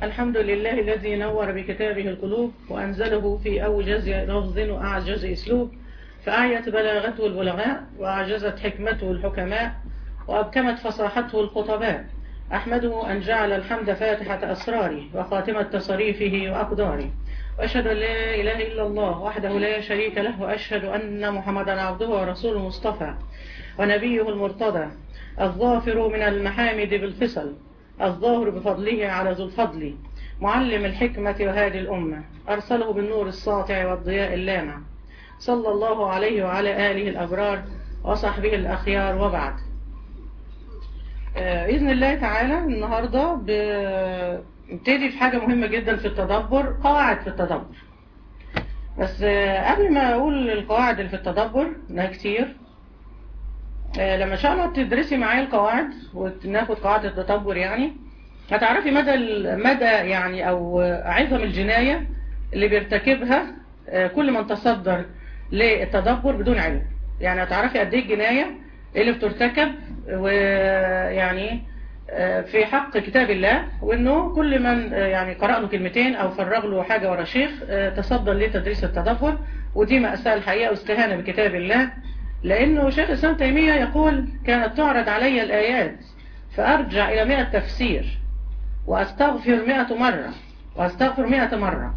الحمد لله الذي نور بكتابه القلوب وأنزله في أوجز لفظ وأعجز أسلوب فأعيت بلاغته البلغاء وأعجزت حكمته الحكماء وأبكمت فصاحته الخطباء أحمده أن جعل الحمد فاتحة أسراري وخاتمة تصريفه وأقداري وأشهد أن لا إله إلا الله وحده لا شريك له وأشهد أن محمدا عبده ورسوله المصطفى ونبيه المرتضى الظافر من المحامد بالفصل الظاهر بفضله على ذو الفضل معلم الحكمة وهادي الأمة أرسله بالنور الساطع والضياء اللامع صلى الله عليه وعلى آله الأبرار وصحبه الأخيار وبعد بإذن الله تعالى النهاردة بنبتدي في حاجة مهمة جدا في التدبر قواعد في التدبر بس قبل ما أقول القواعد اللي في التدبر إنها كتير لما إن شاء الله تدرسي معايا القواعد وناخد قواعد التدبر يعني هتعرفي مدى مدى يعني أو عظم الجناية اللي بيرتكبها كل من تصدر للتدبر بدون علم يعني هتعرفي قد ايه الجناية اللي بترتكب ويعني في حق كتاب الله وانه كل من يعني قرأ له كلمتين او فرغ له حاجة ورا شيخ تصدر لتدريس التدبر ودي مأساة الحقيقة واستهانة بكتاب الله لانه شيخ الاسلام تيمية يقول كانت تعرض علي الايات فارجع الى مئة تفسير واستغفر مئة مرة واستغفر مئة مرة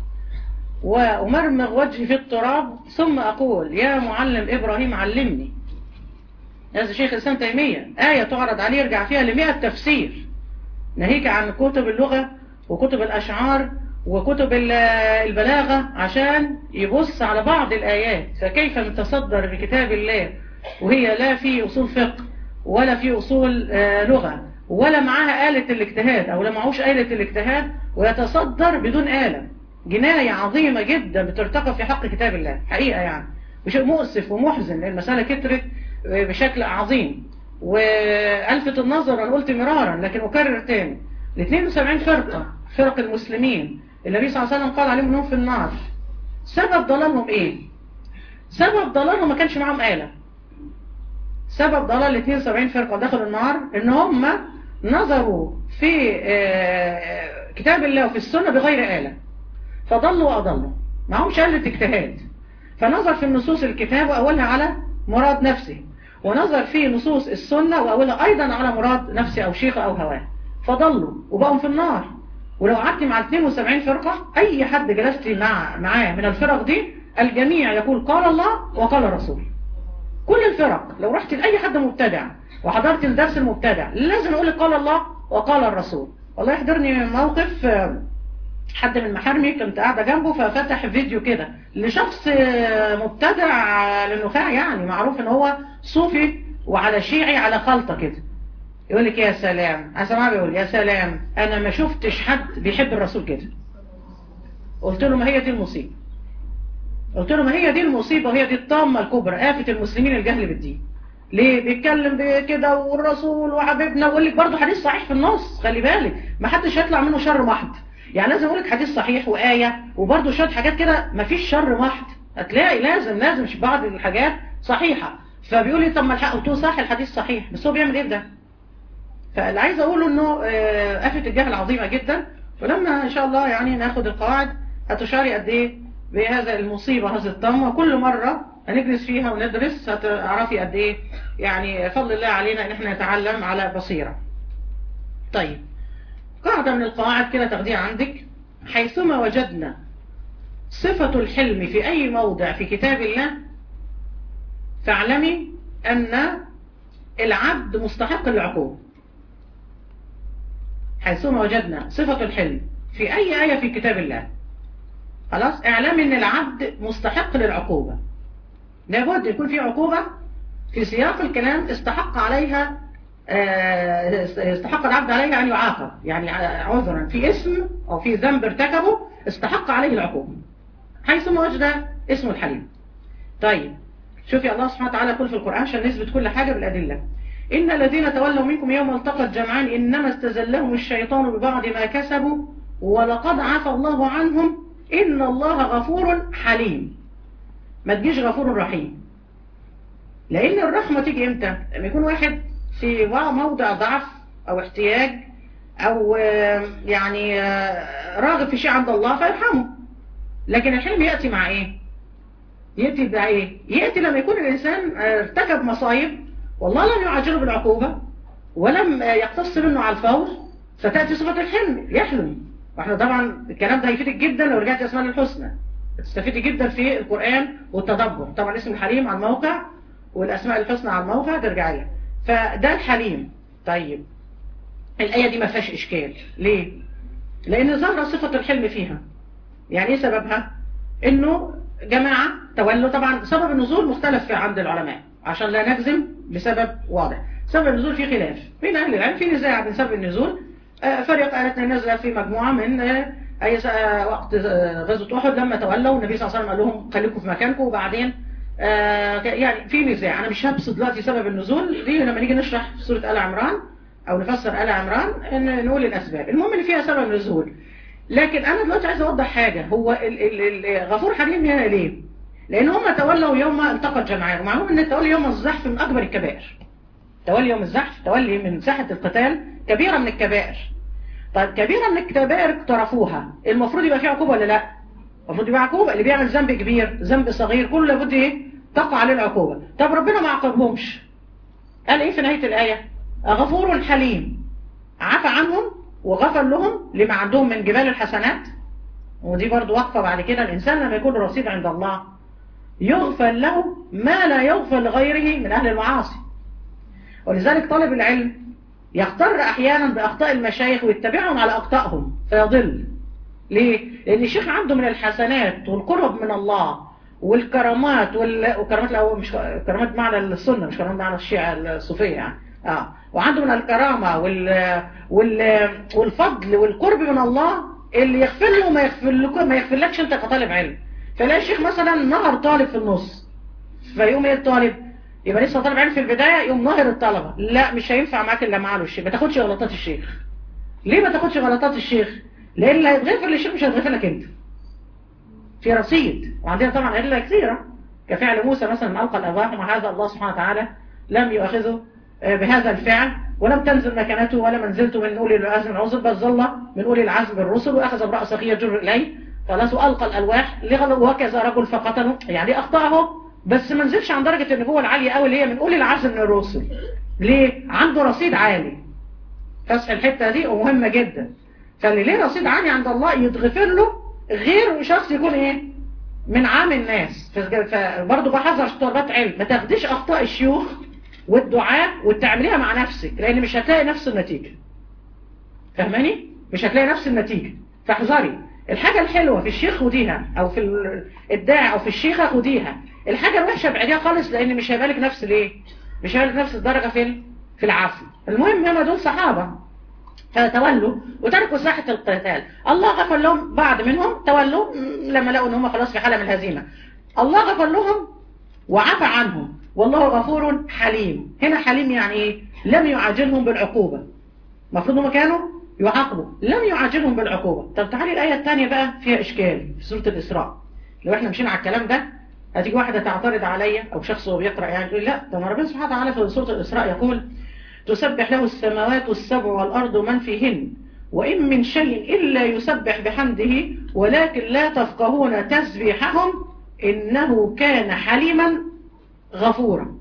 وأمرمغ وجهي في التراب ثم أقول يا معلم إبراهيم علمني هذا شيخ الإسلام تيمية آية تعرض عليه يرجع فيها لمئة تفسير ناهيك عن كتب اللغة وكتب الأشعار وكتب البلاغة عشان يبص على بعض الآيات فكيف نتصدر بكتاب الله وهي لا في أصول فقه ولا في أصول لغة ولا معاها آلة الاجتهاد أو لا معهوش آلة الاجتهاد ويتصدر بدون آلة جناية عظيمة جدا بترتقى في حق كتاب الله حقيقة يعني وشيء مؤسف ومحزن لأن المسألة كترت بشكل عظيم وألفت النظر أنا قلت مرارا لكن أكرر تاني ال 72 فرقة فرق المسلمين النبي صلى الله عليه وسلم قال عليهم انهم في النار سبب ضلالهم ايه سبب ضلالهم ما كانش معاهم آلة سبب ضلال ال 72 فرقة دخلوا النار ان هم نظروا في كتاب الله وفي السنة بغير آلة فضلوا وأضلوا معهمش آلة اجتهاد فنظر في النصوص الكتاب وأولها على مراد نفسه ونظر في نصوص السنة وأولها أيضا على مراد نفسه أو شيخه أو هواه فضلوا وبقوا في النار ولو قعدت مع 72 فرقة أي حد جلست مع معاه من الفرق دي الجميع يقول قال الله وقال الرسول كل الفرق لو رحت لأي حد مبتدع وحضرت الدرس المبتدع لازم أقول قال الله وقال الرسول والله يحضرني موقف حد من محارمي كنت قاعدة جنبه ففتح فيديو كده لشخص مبتدع للنخاع يعني معروف ان هو صوفي وعلى شيعي على خلطة كده يقول لك يا سلام اسمع بيقول يا سلام انا ما شفتش حد بيحب الرسول كده قلت له ما هي دي المصيبة قلت له ما هي دي المصيبة وهي دي الطامة الكبرى آفة المسلمين الجهل بالدين ليه بيتكلم بكده والرسول وحبيبنا ويقول لك برضه حديث صحيح في النص خلي بالك ما حدش هيطلع منه شر محض يعني لازم اقول لك حديث صحيح وآية وبرضه شويه حاجات كده مفيش شر محض هتلاقي لازم لازم في بعض الحاجات صحيحة فبيقول لي طب ما الحق قلت له صح الحديث صحيح بس هو بيعمل ايه ده فاللي عايز اقوله انه آفة الجهل عظيمة جدا ولما ان شاء الله يعني ناخد القواعد هتشاري قد ايه بهذا المصيبة هذا الطمة وكل مرة هنجلس فيها وندرس هتعرفي قد ايه يعني فضل الله علينا ان احنا نتعلم على بصيرة طيب قاعدة من القواعد كده تاخديها عندك حيثما وجدنا صفة الحلم في أي موضع في كتاب الله فاعلمي أن العبد مستحق للعقوبة حيثما وجدنا صفة الحلم في أي آية في كتاب الله خلاص اعلمي أن العبد مستحق للعقوبة لابد يكون في عقوبة في سياق الكلام استحق عليها استحق العبد عليها أن يعاقب يعني عذرا في اسم أو في ذنب ارتكبه استحق عليه العقوبة حيثما وجد اسم الحليم طيب شوفي الله سبحانه وتعالى يقول في القرآن عشان نثبت كل حاجة بالأدلة إن الذين تولوا منكم يوم التقى الجمعان إنما استزلهم الشيطان ببعض ما كسبوا ولقد عفى الله عنهم إن الله غفور حليم ما تجيش غفور رحيم لأن الرحمة تيجي إمتى لما يكون واحد في موضع ضعف أو احتياج او آه، يعني آه، راغب في شيء عند الله فيرحمه لكن الحلم يأتي مع ايه يأتي بقى ايه يأتي لما يكون الانسان آه، ارتكب مصايب والله لم يعاجله بالعقوبة ولم آه، يقتص منه على الفور فتأتي صفة الحلم يحلم واحنا طبعا الكلام ده هيفيدك جدا لو رجعت اسماء الحسنى تستفيدي جدا في القرآن والتدبر طبعا اسم الحليم على الموقع والاسماء الحسنى على الموقع ترجعي لها فده الحليم طيب الآية دي ما فيهاش إشكال ليه؟ لأن ظهر صفة الحلم فيها يعني إيه سببها؟ إنه جماعة تولوا طبعا سبب النزول مختلف في عند العلماء عشان لا نجزم بسبب واضح سبب النزول فيه خلاف بين أهل العلم في نزاع بين سبب النزول آه، فريق قالت إن نزل في مجموعة من آه، أي س- آه، وقت آه، غزوة أحد لما تولوا النبي صلى الله عليه وسلم قال لهم خليكم في مكانكم وبعدين آه، يعني في نزاع أنا مش هبسط دلوقتي سبب النزول دي لما نيجي نشرح في سورة آل عمران او نفسر آل عمران ان نقول الاسباب المهم اللي فيها سبب نزول لكن انا دلوقتي عايز اوضح حاجة هو ال- ال- ال- غفور حليم هنا ليه لان هم تولوا يوم التقى جمعان ومعلوم ان التولي يوم الزحف من اكبر الكبائر تولي يوم الزحف تولي من ساحة القتال كبيرة من الكبائر طيب كبيرة من الكبائر اقترفوها المفروض يبقى فيها عقوبة ولا لا المفروض يبقى عقوبة اللي بيعمل ذنب كبير ذنب صغير كله لابد ايه تقع عليه العقوبة طب ربنا ما عاقبهمش قال ايه في نهاية الآية غفور حليم عفى عنهم وغفر لهم لما عندهم من جبال الحسنات ودي برضو وقفة بعد كده الإنسان لما يكون رصيد عند الله يغفر له ما لا يغفر لغيره من أهل المعاصي ولذلك طالب العلم يغتر أحيانا بأخطاء المشايخ ويتبعهم على أخطائهم فيضل ليه؟ لأن الشيخ عنده من الحسنات والقرب من الله والكرامات وال... وكرامات الأول مش كرامات بمعنى السنة مش كرامات بمعنى الشيعة الصوفية يعني اه وعنده من الكرامة وال... وال... والفضل والقرب من الله اللي يغفر له ما يغفر لك ما يغفرلكش انت كطالب علم فلاقي الشيخ مثلا نهر طالب في النص فيقوم ايه الطالب يبقى لسه طالب علم في البداية يقوم نهر الطلبة لا مش هينفع معاك الا معاه الشيخ ما تاخدش غلطات الشيخ ليه ما تاخدش غلطات الشيخ لان اللي هيتغفر للشيخ مش هيتغفر لك انت في رصيد وعندنا طبعا أدلة كثيرة كفعل موسى مثلا ألقى الألواح ومع هذا الله سبحانه وتعالى لم يؤاخذه بهذا الفعل ولم تنزل مكانته ولا منزلته من أولي العزم العزم بل ظل من أولي العزم بالرسل وأخذ برأس أخيه يجر إليه خلاص وألقى الألواح لغل وكذا رجل فقتله يعني أخطأه بس ما نزلش عن درجة النبوة العالية قوي اللي هي من أولي العزم من الرسل ليه؟ عنده رصيد عالي فسح الحتة دي مهمة جدا فاللي ليه رصيد عالي عند الله يتغفر له غير شخص يكون ايه من عام الناس فبرضه بحذر طلبات علم ما تاخديش اخطاء الشيوخ والدعاء وتعمليها مع نفسك لان مش هتلاقي نفس النتيجة فاهماني مش هتلاقي نفس النتيجة فاحذري الحاجة الحلوة في الشيخ خديها او في الداعي او في الشيخة خديها الحاجة الوحشة ابعديها خالص لان مش هيبقى لك نفس الايه مش هيبقى لك نفس الدرجة في في العفو المهم هما دول صحابة فتولوا وتركوا ساحة القتال الله غفر لهم بعد منهم تولوا لما لقوا ان هم خلاص في حالة من الهزيمة الله غفر لهم وعفى عنهم والله غفور حليم هنا حليم يعني ايه لم يعاجلهم بالعقوبة المفروض هم كانوا يعاقبوا لم يعاجلهم بالعقوبة طب تعالي الآية الثانية بقى فيها إشكال في سورة الإسراء لو احنا مشينا على الكلام ده هتيجي واحدة تعترض عليا أو شخص وهو بيقرأ يعني تقول لا ده ربنا سبحانه وتعالى في سورة الإسراء يقول تسبح له السماوات السبع والأرض من فيهن وإن من شيء إلا يسبح بحمده ولكن لا تفقهون تسبيحهم إنه كان حليما غفورا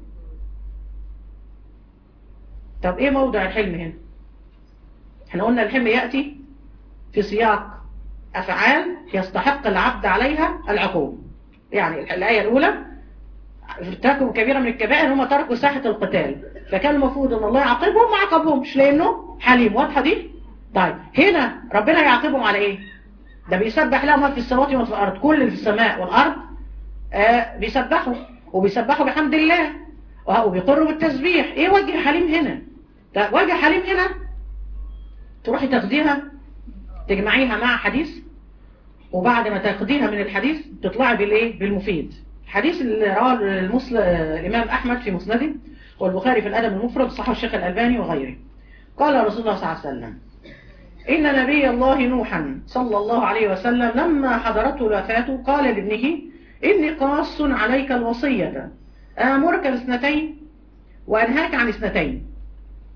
طب إيه موضع الحلم هنا احنا قلنا الحلم يأتي في سياق أفعال يستحق العبد عليها العقوبة يعني الآية الأولى ارتكبوا كبيرة من الكبائر هم تركوا ساحة القتال فكان المفروض ان الله يعاقبهم ما عاقبهمش لانه حليم واضحه دي طيب هنا ربنا يعاقبهم على ايه ده بيسبح لهم في السماوات وما في الارض كل اللي في السماء والارض آه بيسبحوا وبيسبحوا بحمد الله وبيقروا بالتسبيح ايه وجه حليم هنا ده وجه حليم هنا تروحي تاخديها تجمعيها مع حديث وبعد ما تاخديها من الحديث تطلعي بالايه بالمفيد الحديث اللي رواه المسلم الامام احمد في مسنده والبخاري في الأدب المفرد صححه الشيخ الألباني وغيره قال رسول الله صلى الله عليه وسلم إن نبي الله نوحا صلى الله عليه وسلم لما حضرته الوفاة قال لابنه إني قاص عليك الوصية آمرك باثنتين وأنهاك عن اثنتين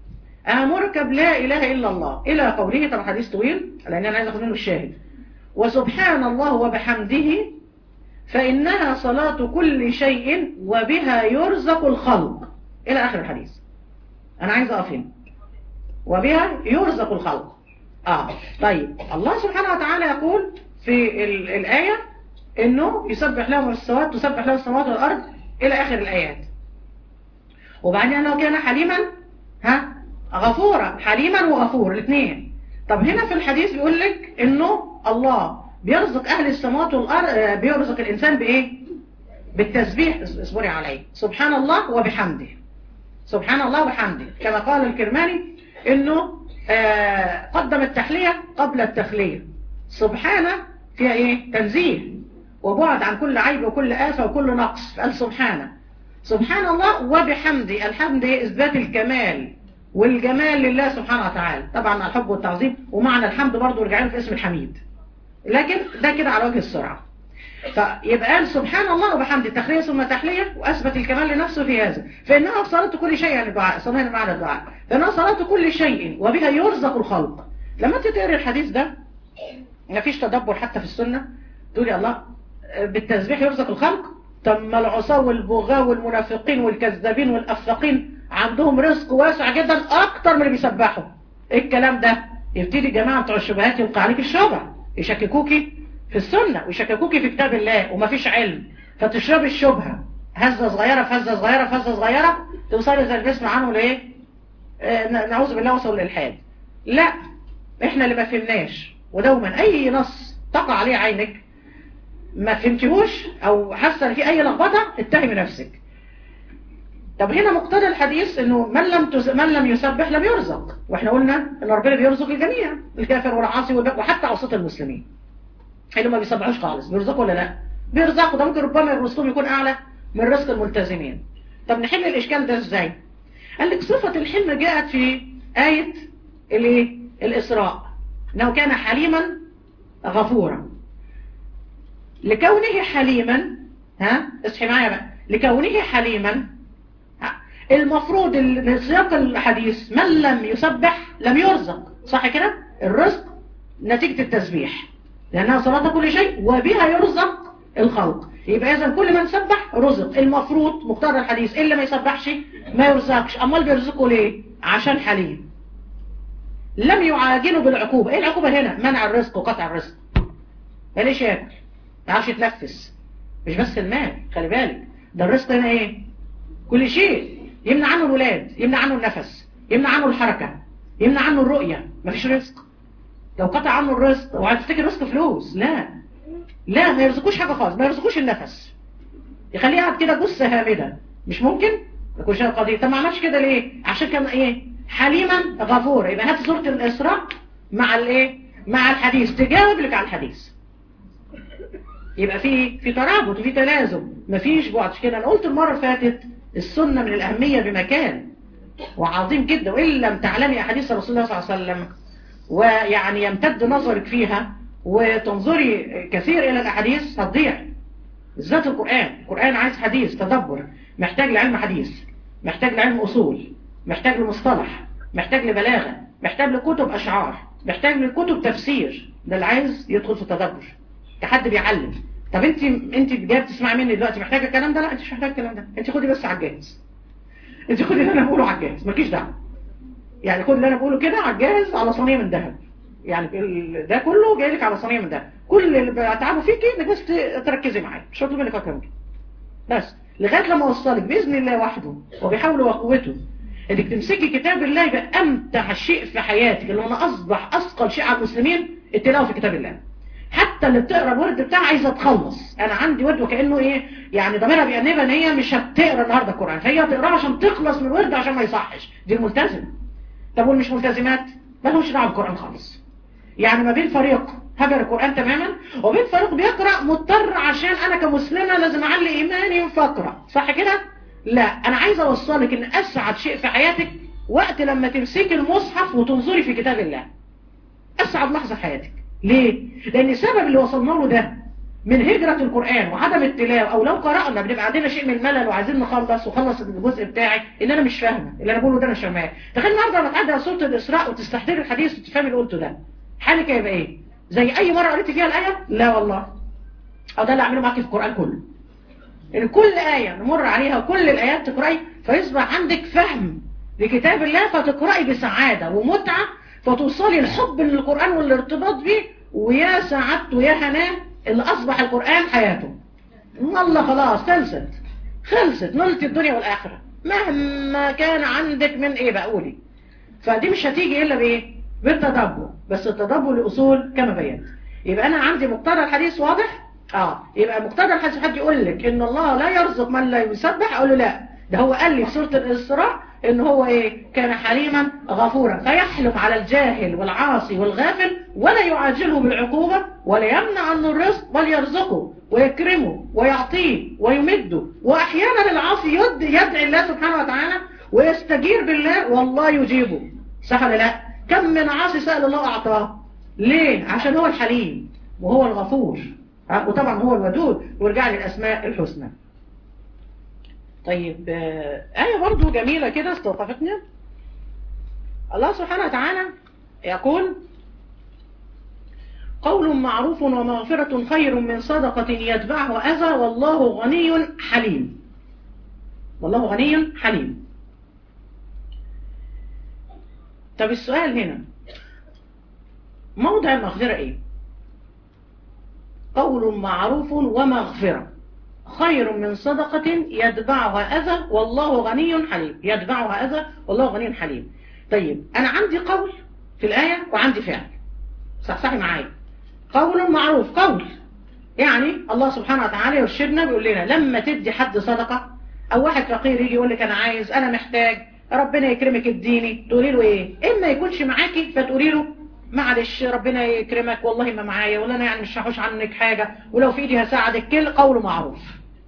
آمرك بلا إله إلا الله إلى قوله طبعا حديث طويل لأن أنا عايز أخذ منه الشاهد وسبحان الله وبحمده فإنها صلاة كل شيء وبها يرزق الخلق إلى آخر الحديث أنا عايز أقف هنا وبها يرزق الخلق آه طيب الله سبحانه وتعالى يقول في ال- الآية إنه يسبح له السماوات تسبح له السماوات والأرض إلى آخر الآيات وبعدين أنه كان حليما ها غفورا حليما وغفور الاثنين طب هنا في الحديث بيقول لك إنه الله بيرزق أهل السماوات والأرض آه، بيرزق الإنسان بإيه بالتسبيح اصبري عليه سبحان الله وبحمده سبحان الله وبحمده كما قال الكرماني انه آه قدم التحلية قبل التخلية سبحانه فيها ايه تنزيه وبعد عن كل عيب وكل آفة وكل نقص قال سبحانه سبحان الله وبحمده الحمد هي إثبات الكمال والجمال لله سبحانه وتعالى طبعا الحب والتعظيم ومعنى الحمد برضه رجعنا في اسم الحميد لكن ده كده على وجه السرعة فيبقى قال سبحان الله وبحمده تخلية ثم تحلية وأثبت الكمال لنفسه في هذا فإنها صلاة كل شيء يعني دعاء صلاة هنا معنى الدعاء فإنها صلاة كل شيء وبها يرزق الخلق لما انت تقري الحديث ده ما فيش تدبر حتى في السنة تقولي الله بالتسبيح يرزق الخلق طب ما العصاة والبغاة والمنافقين والكذابين والأفاقين عندهم رزق واسع جدا أكتر من اللي بيسبحوا إيه الكلام ده يبتدي جماعة بتوع الشبهات يلقى عليك الشبه يشككوكي في السنة ويشككوكي في كتاب الله ومفيش علم فتشربي الشبهة هزة صغيرة في هزة صغيرة في هزة صغيرة توصلي زي اللي بنسمع عنه لايه آه، ن- نعوذ بالله وصل للإلحاد لا احنا اللي ما فهمناش ودوما اي نص تقع عليه عينك ما فهمتهوش او حاسه ان في اي لخبطه اتهمي نفسك طب هنا مقتضى الحديث انه من لم تز... من لم يسبح لم يرزق واحنا قلنا ان ربنا بيرزق الجميع الكافر والعاصي والبق وحتى اوسط المسلمين اللي ما بيسبحوش خالص بيرزقوا ولا لا بيرزقوا ده ممكن ربما رزقهم يكون اعلى من رزق الملتزمين طب نحل الاشكال ده ازاي قال لك صفه الحلم جاءت في ايه الايه الاسراء انه كان حليما غفورا لكونه حليما ها اصحي معايا بقى لكونه حليما ها، المفروض ال- من سياق الحديث من لم يسبح لم يرزق صح كده الرزق نتيجة التسبيح لأنها صلاة كل شيء وبها يرزق الخلق يبقى إذا كل من سبح رزق المفروض مقتضى الحديث إلا ما يسبحش ما يرزقش أمال بيرزقه ليه عشان حليم لم يعاجلوا بالعقوبة ايه العقوبة هنا منع الرزق وقطع الرزق ماليش ياكل ما يعرفش يتنفس مش بس المال خلي بالك ده الرزق هنا ايه كل شيء يمنع عنه الولاد يمنع عنه النفس يمنع عنه الحركة يمنع عنه الرؤية مفيش رزق لو قطع عنه الرزق وعايز تفتكر رزق فلوس لا لا ما يرزقوش حاجة خالص ما يرزقوش النفس يخليه قاعد كده جثة هامدة مش ممكن يكون شيء قضية طب ما عملش كده ليه عشان كان ايه حليما غفورا يبقى هات سورة الإسراء مع الايه مع الحديث تجاوب لك على الحديث يبقى في في ترابط وفي تلازم مفيش بعد كده انا قلت المرة اللي فاتت السنة من الأهمية بمكان وعظيم جدا وإن لم تعلمي أحاديث رسول الله صلى الله عليه وسلم ويعني يمتد نظرك فيها وتنظري كثير إلى الأحاديث هتضيع بالذات القرآن القرآن عايز حديث تدبر محتاج لعلم حديث محتاج لعلم أصول محتاج لمصطلح محتاج لبلاغة محتاج لكتب أشعار محتاج لكتب تفسير ده اللي عايز يدخل في التدبر كحد بيعلم طب انت انت جايه بتسمعي مني دلوقتي محتاجه الكلام ده لا انت مش محتاجه الكلام ده انت خدي بس على الجاهز انت خدي اللي انا بقوله على الجاهز مالكيش دعوه يعني خدي اللي انا بقوله كده على الجاهز على صينيه من ذهب يعني ال- ده كله جاي لك على صينيه من ذهب كل اللي بتعبه فيكي انك بس ت- تركزي معايا مش هطلب منك اكتر من كده بس لغايه لما اوصلك باذن الله وحده وبحوله وقوته انك تمسكي كتاب الله يبقى امتع شيء في حياتك اللي هو انا اصبح اثقل شيء على المسلمين التلاوه في كتاب الله حتى اللي بتقرا الورد بتاعها عايزه تخلص انا عندي ورد وكانه ايه يعني ضميرها بيأنبها ان هي مش هتقرا النهارده القران فهي هتقراه عشان تخلص من الورد عشان ما يصحش دي الملتزمه طب والمش ملتزمات ما لهمش دعوه بالقران خالص يعني ما بين فريق هجر القرآن تماما وبين فريق بيقرأ مضطر عشان أنا كمسلمة لازم أعلي إيماني فأقرأ صح كده؟ لا أنا عايز أوصلك إن أسعد شيء في حياتك وقت لما تمسكي المصحف وتنظري في كتاب الله أسعد لحظة في حياتك ليه؟ لأن السبب اللي وصلنا له ده من هجرة القرآن وعدم التلاوة او لو قرأنا بنبقى عندنا شيء من الملل وعايزين نخلص وخلص الجزء بتاعي ان انا مش فاهمه اللي انا بقوله ده انا مش فاهماه تخيل النهارده لما تعدي على سوره الاسراء وتستحضري الحديث وتفهمي اللي قلته ده حالك هيبقى ايه زي اي مره قريتي فيها الايه لا والله او ده اللي اعمله معاكي في القران كله ان كل ايه نمر عليها وكل الايات تقراي فيصبح عندك فهم لكتاب الله فتقراي بسعاده ومتعه فتوصلي الحب للقران والارتباط به ويا سعادته ويا هناه اللي اصبح القران حياته والله خلاص خلصت خلصت نلت الدنيا والاخره مهما كان عندك من ايه بقولي فدي مش هتيجي الا بايه بالتدبر بس التدبر لاصول كما بينت يبقى انا عندي مقتضى الحديث واضح اه يبقى مقتضى الحديث حد يقول لك ان الله لا يرزق من لا يسبح اقول له لا ده هو قال لي في سوره الاسراء ان هو ايه كان حليما غفورا فيحلم على الجاهل والعاصي والغافل ولا يعاجله بالعقوبه ولا يمنع عنه الرزق بل يرزقه ويكرمه ويعطيه ويمده واحيانا العاصي يد يدعي الله سبحانه وتعالى ويستجير بالله والله يجيبه صح ولا لا كم من عاصي سأل الله أعطاه ليه عشان هو الحليم وهو الغفور وطبعا هو الودود وارجع لي الأسماء الحسنى طيب آية برضو جميلة كده استوقفتني الله سبحانه وتعالى يقول قول معروف ومغفرة خير من صدقة يتبعه أذى والله غني حليم والله غني حليم طب السؤال هنا موضع المغفرة ايه قول معروف ومغفرة خير من صدقة يتبعها أذى والله غني حليم يتبعها أذى والله غني حليم طيب أنا عندي قول في الآية وعندي فعل صحصحي معايا قول معروف قول يعني الله سبحانه وتعالى يرشدنا بيقول لنا لما تدي حد صدقة أو واحد فقير يجي يقول لك أنا عايز أنا محتاج ربنا يكرمك اديني تقولي له ايه اما يكونش معاكي فتقولي له معلش ربنا يكرمك والله ما معايا ولا انا يعني مش هحوش عنك حاجة ولو في ايدي هساعدك كل قول معروف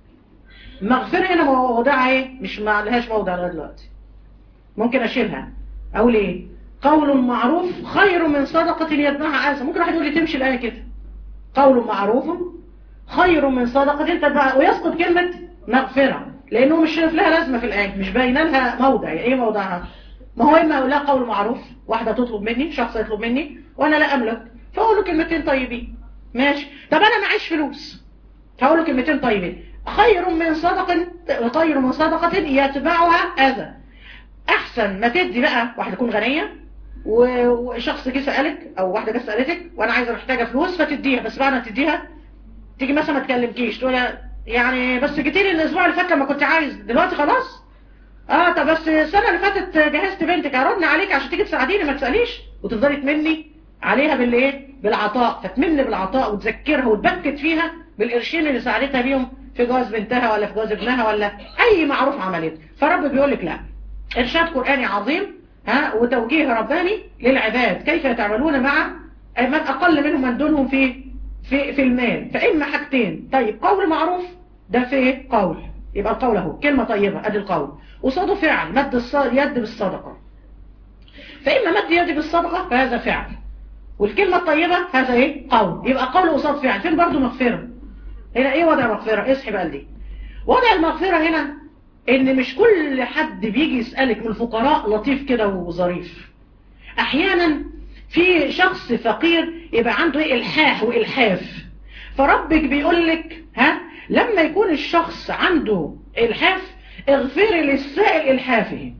مغفرة هنا موضعها ايه مش ما لهاش موضع لغايه دلوقتي ممكن اشيلها اقول ايه قول معروف خير من صدقة يتبعها اذى ممكن واحد يقول لي تمشي الايه كده قول معروف خير من صدقة تتبعها ويسقط كلمة مغفرة لانه مش شايف لها لازمه في الايه مش باينه لها موضع ايه موضعها ما هو اما اقول لها قول معروف واحده تطلب مني شخص يطلب مني وانا لا املك فاقول له كلمتين طيبين ماشي طب انا معيش فلوس هقول له كلمتين طيبين خير من صدقه خير من صدقه يتبعها اذى احسن ما تدي بقى واحده تكون غنيه وشخص جه سالك او واحده جه سالتك وانا عايزه محتاجه فلوس فتديها بس بعد ما تديها تيجي مثلا ما تكلمكيش تقول يعني بس جيتي لي الاسبوع اللي فات لما كنت عايز دلوقتي خلاص اه طب بس السنه اللي فاتت جهزت بنتك اردنا عليك عشان تيجي تساعديني ما تساليش وتفضلي تمني عليها بالايه بالعطاء فتمن بالعطاء وتذكرها وتبكت فيها بالقرشين اللي ساعدتها بيهم في جواز بنتها ولا في جواز ابنها ولا اي معروف عملته فرب بيقول لك لا ارشاد قراني عظيم ها وتوجيه رباني للعباد كيف يتعاملون مع من اقل منهم من دونهم في في في المال فاما حاجتين طيب قول معروف ده في ايه قول يبقى القول اهو كلمه طيبه ادي القول وصاده فعل مد اليد بالصدقه فاما مد يد بالصدقه فهذا فعل والكلمه الطيبه هذا ايه قول يبقى قول وصاد فعل فين برضو مغفره هنا ايه وضع مغفره اصحي بقى دي وضع المغفره هنا ان مش كل حد بيجي يسالك من الفقراء لطيف كده وظريف احيانا في شخص فقير يبقى عنده ايه الحاح والحاف فربك بيقول لك ها لما يكون الشخص عنده الحاف اغفري للسائل الحافه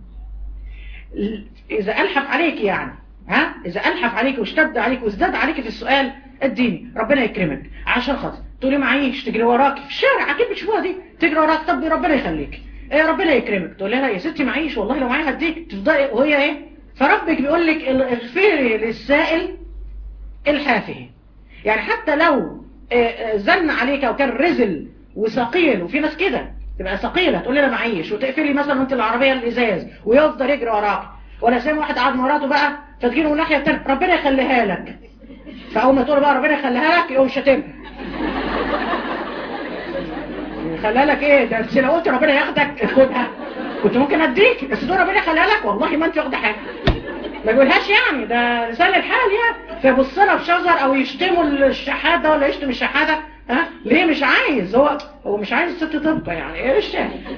اذا الحف عليك يعني ها اذا الحف عليك واشتد عليك وازداد عليك في السؤال اديني ربنا يكرمك عشان خاطر تقولي معيش تجري وراك في الشارع اكيد بتشوفوها دي تجري وراك طب ربنا يخليك ايه ربنا يكرمك تقول لها يا ستي معيش والله لو معايا هديك تفضلي وهي ايه فربك بيقول لك اغفري للسائل الحافه يعني حتى لو زن عليك او كان رزل وثقيل وفي ناس كده تبقى ثقيله تقول لي انا معيش وتقفلي مثلا وانت العربيه الازاز ويفضل يجري وراك ولا زي واحد قاعد مراته بقى فتجي له من الناحيه الثانيه ربنا يخليها لك فاول ما تقول بقى ربنا يخليها لك يقوم شاتمها يخليها لك ايه ده انت لو قلت ربنا ياخدك خدها كنت ممكن اديك بس تقول ربنا يخليها لك والله ما انت واخده حاجه ما يقولهاش يعني ده لسان الحال يعني فيبص لها بشجر او يشتموا الشحاده ولا يشتم الشحاده ها ليه مش عايز هو هو مش عايز الست تبقى يعني ايش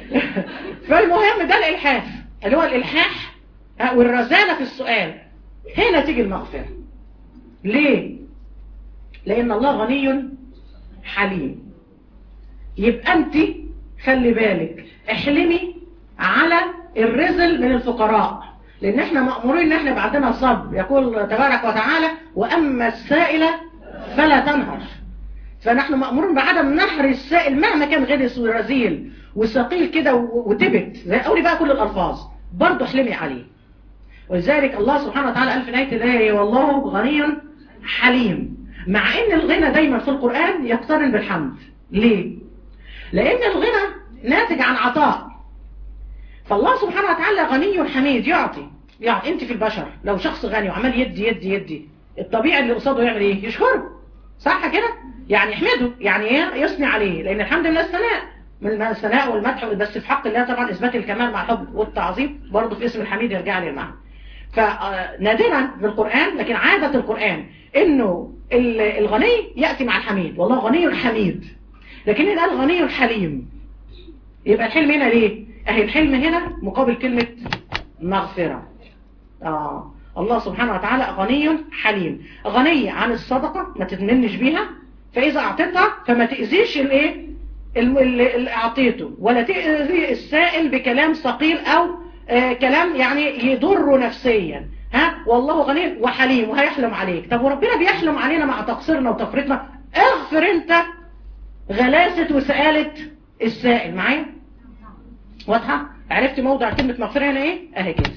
فالمهم ده الالحاح اللي هو الالحاح ها والرزاله في السؤال هنا تيجي المغفره ليه لان الله غني حليم يبقى انت خلي بالك احلمي على الرزل من الفقراء لان احنا مأمورين ان احنا يبقى عندنا صبر يقول تبارك وتعالى واما السائل فلا تنهر فنحن مأمورون بعدم نهر السائل مهما كان غلس ورزيل وثقيل كده وتبت زي قولي بقى كل الالفاظ برضه احلمي عليه ولذلك الله سبحانه وتعالى قال في نهايه الايه والله غني حليم مع ان الغنى دايما في القرآن يقترن بالحمد ليه لان الغنى ناتج عن عطاء فالله سبحانه وتعالى غني حميد يعطي يعني انت في البشر لو شخص غني وعمال يدي يدي يدي الطبيعي اللي قصاده يعمل ايه يشكره صح كده يعني يحمده يعني ايه يثني عليه لان الحمد لله الثناء من الثناء والمدح بس في حق الله طبعا اثبات الكمال مع الحب والتعظيم برضه في اسم الحميد يرجع لي المعنى فنادرا في القرآن لكن عادة القرآن انه الغني يأتي مع الحميد والله غني حميد لكن هنا قال غني حليم يبقى الحلم هنا ليه اهي الحلم هنا مقابل كلمة مغفرة آه. الله سبحانه وتعالى غني حليم غني عن الصدقة ما تتمنش بيها فإذا أعطيتها فما تأذيش الايه اللي أعطيته ولا تأذي السائل بكلام ثقيل أو آه كلام يعني يضر نفسيا ها والله غني وحليم وهيحلم عليك طب وربنا بيحلم علينا مع تقصيرنا وتفريطنا اغفر انت غلاسة وسآلة السائل معايا واضحة عرفت موضع كلمة مغفرة هنا ايه اهي كده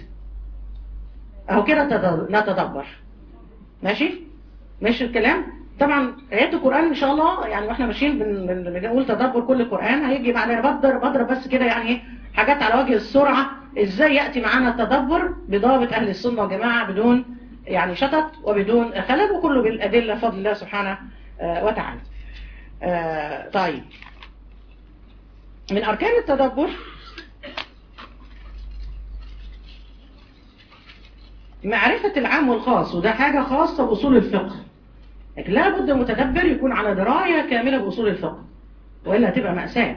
اهو كده نتدبر ماشي ماشي الكلام طبعا ايات القرآن ان شاء الله يعني واحنا ماشيين بنقول تدبر كل القرآن هيجي معنا بقدر بضرب بس كده يعني ايه حاجات على وجه السرعة ازاي يأتي معانا التدبر بضابط اهل السنة والجماعة بدون يعني شطط وبدون خلل وكله بالأدلة فضل الله سبحانه وتعالى طيب من أركان التدبر معرفة العام والخاص وده حاجة خاصة بأصول الفقه لكن لابد المتدبر يكون على دراية كاملة بأصول الفقه وإلا هتبقى مأساة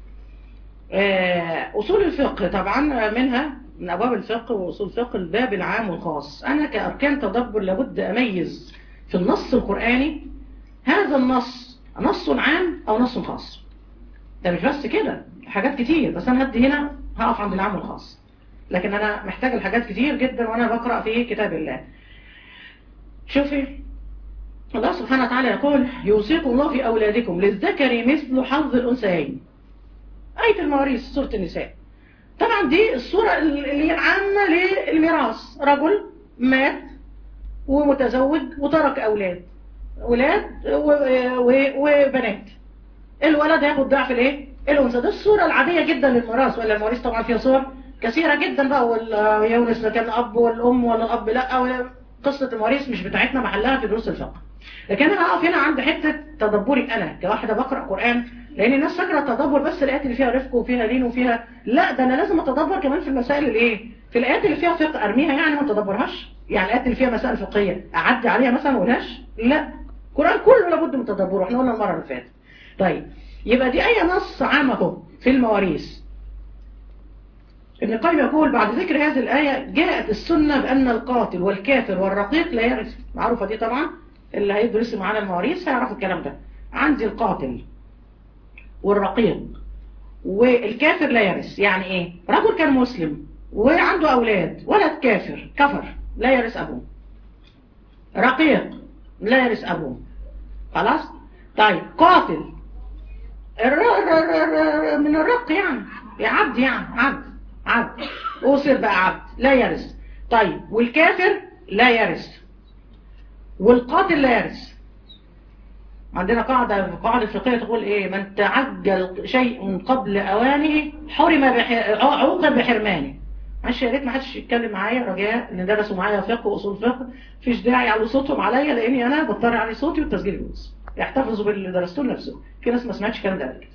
أصول الفقه طبعا منها من أبواب الفقه وأصول الفقه الباب العام والخاص أنا كأركان تدبر لابد أميز في النص القرآني هذا النص نص عام أو نص خاص ده مش بس كده حاجات كتير بس أنا هدي هنا هقف عند العام والخاص لكن أنا محتاج الحاجات كتير جدا وأنا بقرأ في كتاب الله شوفي الله سبحانه وتعالى يقول يوصيكم الله في أولادكم للذكر مثل حظ الأنثيين آية المواريث سورة النساء طبعا دي الصورة اللي هي عامة للميراث رجل مات ومتزوج وترك أولاد ولاد وبنات الولد هياخد ضعف الايه الانثى دي الصوره العاديه جدا للميراث ولا المواريث طبعا فيها صور كثيره جدا بقى واليونس كان اب والام ولا الاب لا قصه المواريث مش بتاعتنا محلها في دروس الفقه لكن انا اقف هنا عند حته تدبري انا كواحده بقرا قران لان الناس فاكره التدبر بس الايات اللي فيها رفق وفيها لين وفيها لا ده انا لازم اتدبر كمان في المسائل الايه في الايات اللي فيها فقه ارميها يعني ما اتدبرهاش يعني الايات اللي فيها مسائل فقهيه اعدي عليها مثلا ما اقولهاش لا القران كله لابد من تدبره احنا قلنا المره اللي فاتت طيب يبقى دي اي نص عام اهو في المواريث ابن القيم يقول بعد ذكر هذه الآية جاءت السنة بأن القاتل والكافر والرقيق لا يرث معروفة دي طبعا اللي هيدرسوا معانا المواريث هيعرفوا الكلام ده عندي القاتل والرقيق والكافر لا يرث يعني ايه رجل كان مسلم وعنده أولاد ولد كافر كفر لا يرث أبوه رقيق لا يرث أبوه خلاص طيب قاتل الر... من الرق يعني يا عبد يعني عبد عبد أوصر بقى عبد لا يرث طيب والكافر لا يرث والقاتل لا يرث عندنا قاعدة قاعدة فقهية تقول ايه من تعجل شيء قبل اوانه حرم بحر... عوقب بحرمانه معلش يا ريت ما حدش يتكلم معايا رجاء اللي درسوا معايا فقه واصول فقه مفيش داعي على صوتهم عليا لاني انا بضطر علي صوتي والتسجيل يبوظ يحتفظوا باللي درستوه لنفسهم في ناس ما سمعتش الكلام ده قبل كده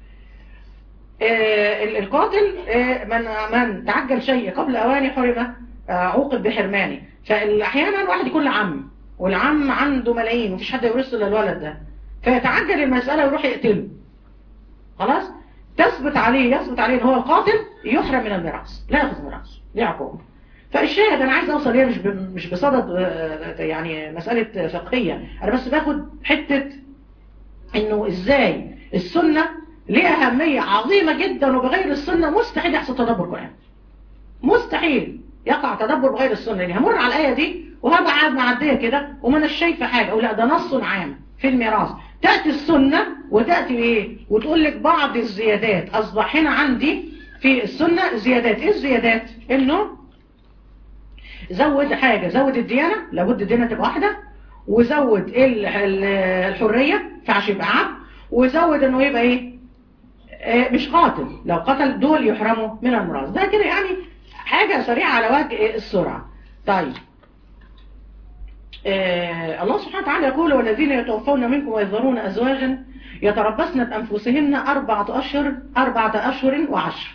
آه القاتل آه من من تعجل شيء قبل اوانه حرم آه عوقب بحرمانه فاحيانا الواحد يكون له عم والعم عنده ملايين ومفيش حد يورثه الا الولد ده فيتعجل المسألة ويروح يقتله خلاص تثبت عليه يثبت عليه ان هو القاتل يحرم من الميراث لا ياخذ ميراث دي عقوبه فالشاهد انا عايز اوصل ليه مش ب... مش بصدد آه، يعني مساله فقهيه انا بس باخد حته انه ازاي السنه ليها اهميه عظيمه جدا وبغير السنه مستحيل يحصل تدبر قران مستحيل يقع تدبر بغير السنه يعني همر على الايه دي وهبقى قاعد معديه كده وما انا شايفه حاجه او لا ده نص عام في الميراث تاتي السنه وتاتي ايه وتقول لك بعض الزيادات اصبح هنا عندي في السنه زيادات ايه الزيادات انه زود حاجه زود الديانه لابد الديانه تبقى واحده وزود ال- ال- الحريه ما ينفعش يبقى عبد وزود انه يبقى ايه آه، مش قاتل لو قتل دول يحرموا من الميراث ده كده يعني حاجة سريعة على وجه السرعة طيب آه الله سبحانه وتعالى يقول والذين يتوفون منكم ويذرون أزواجا يتربصن بأنفسهن أربعة أشهر أربعة أشهر وعشر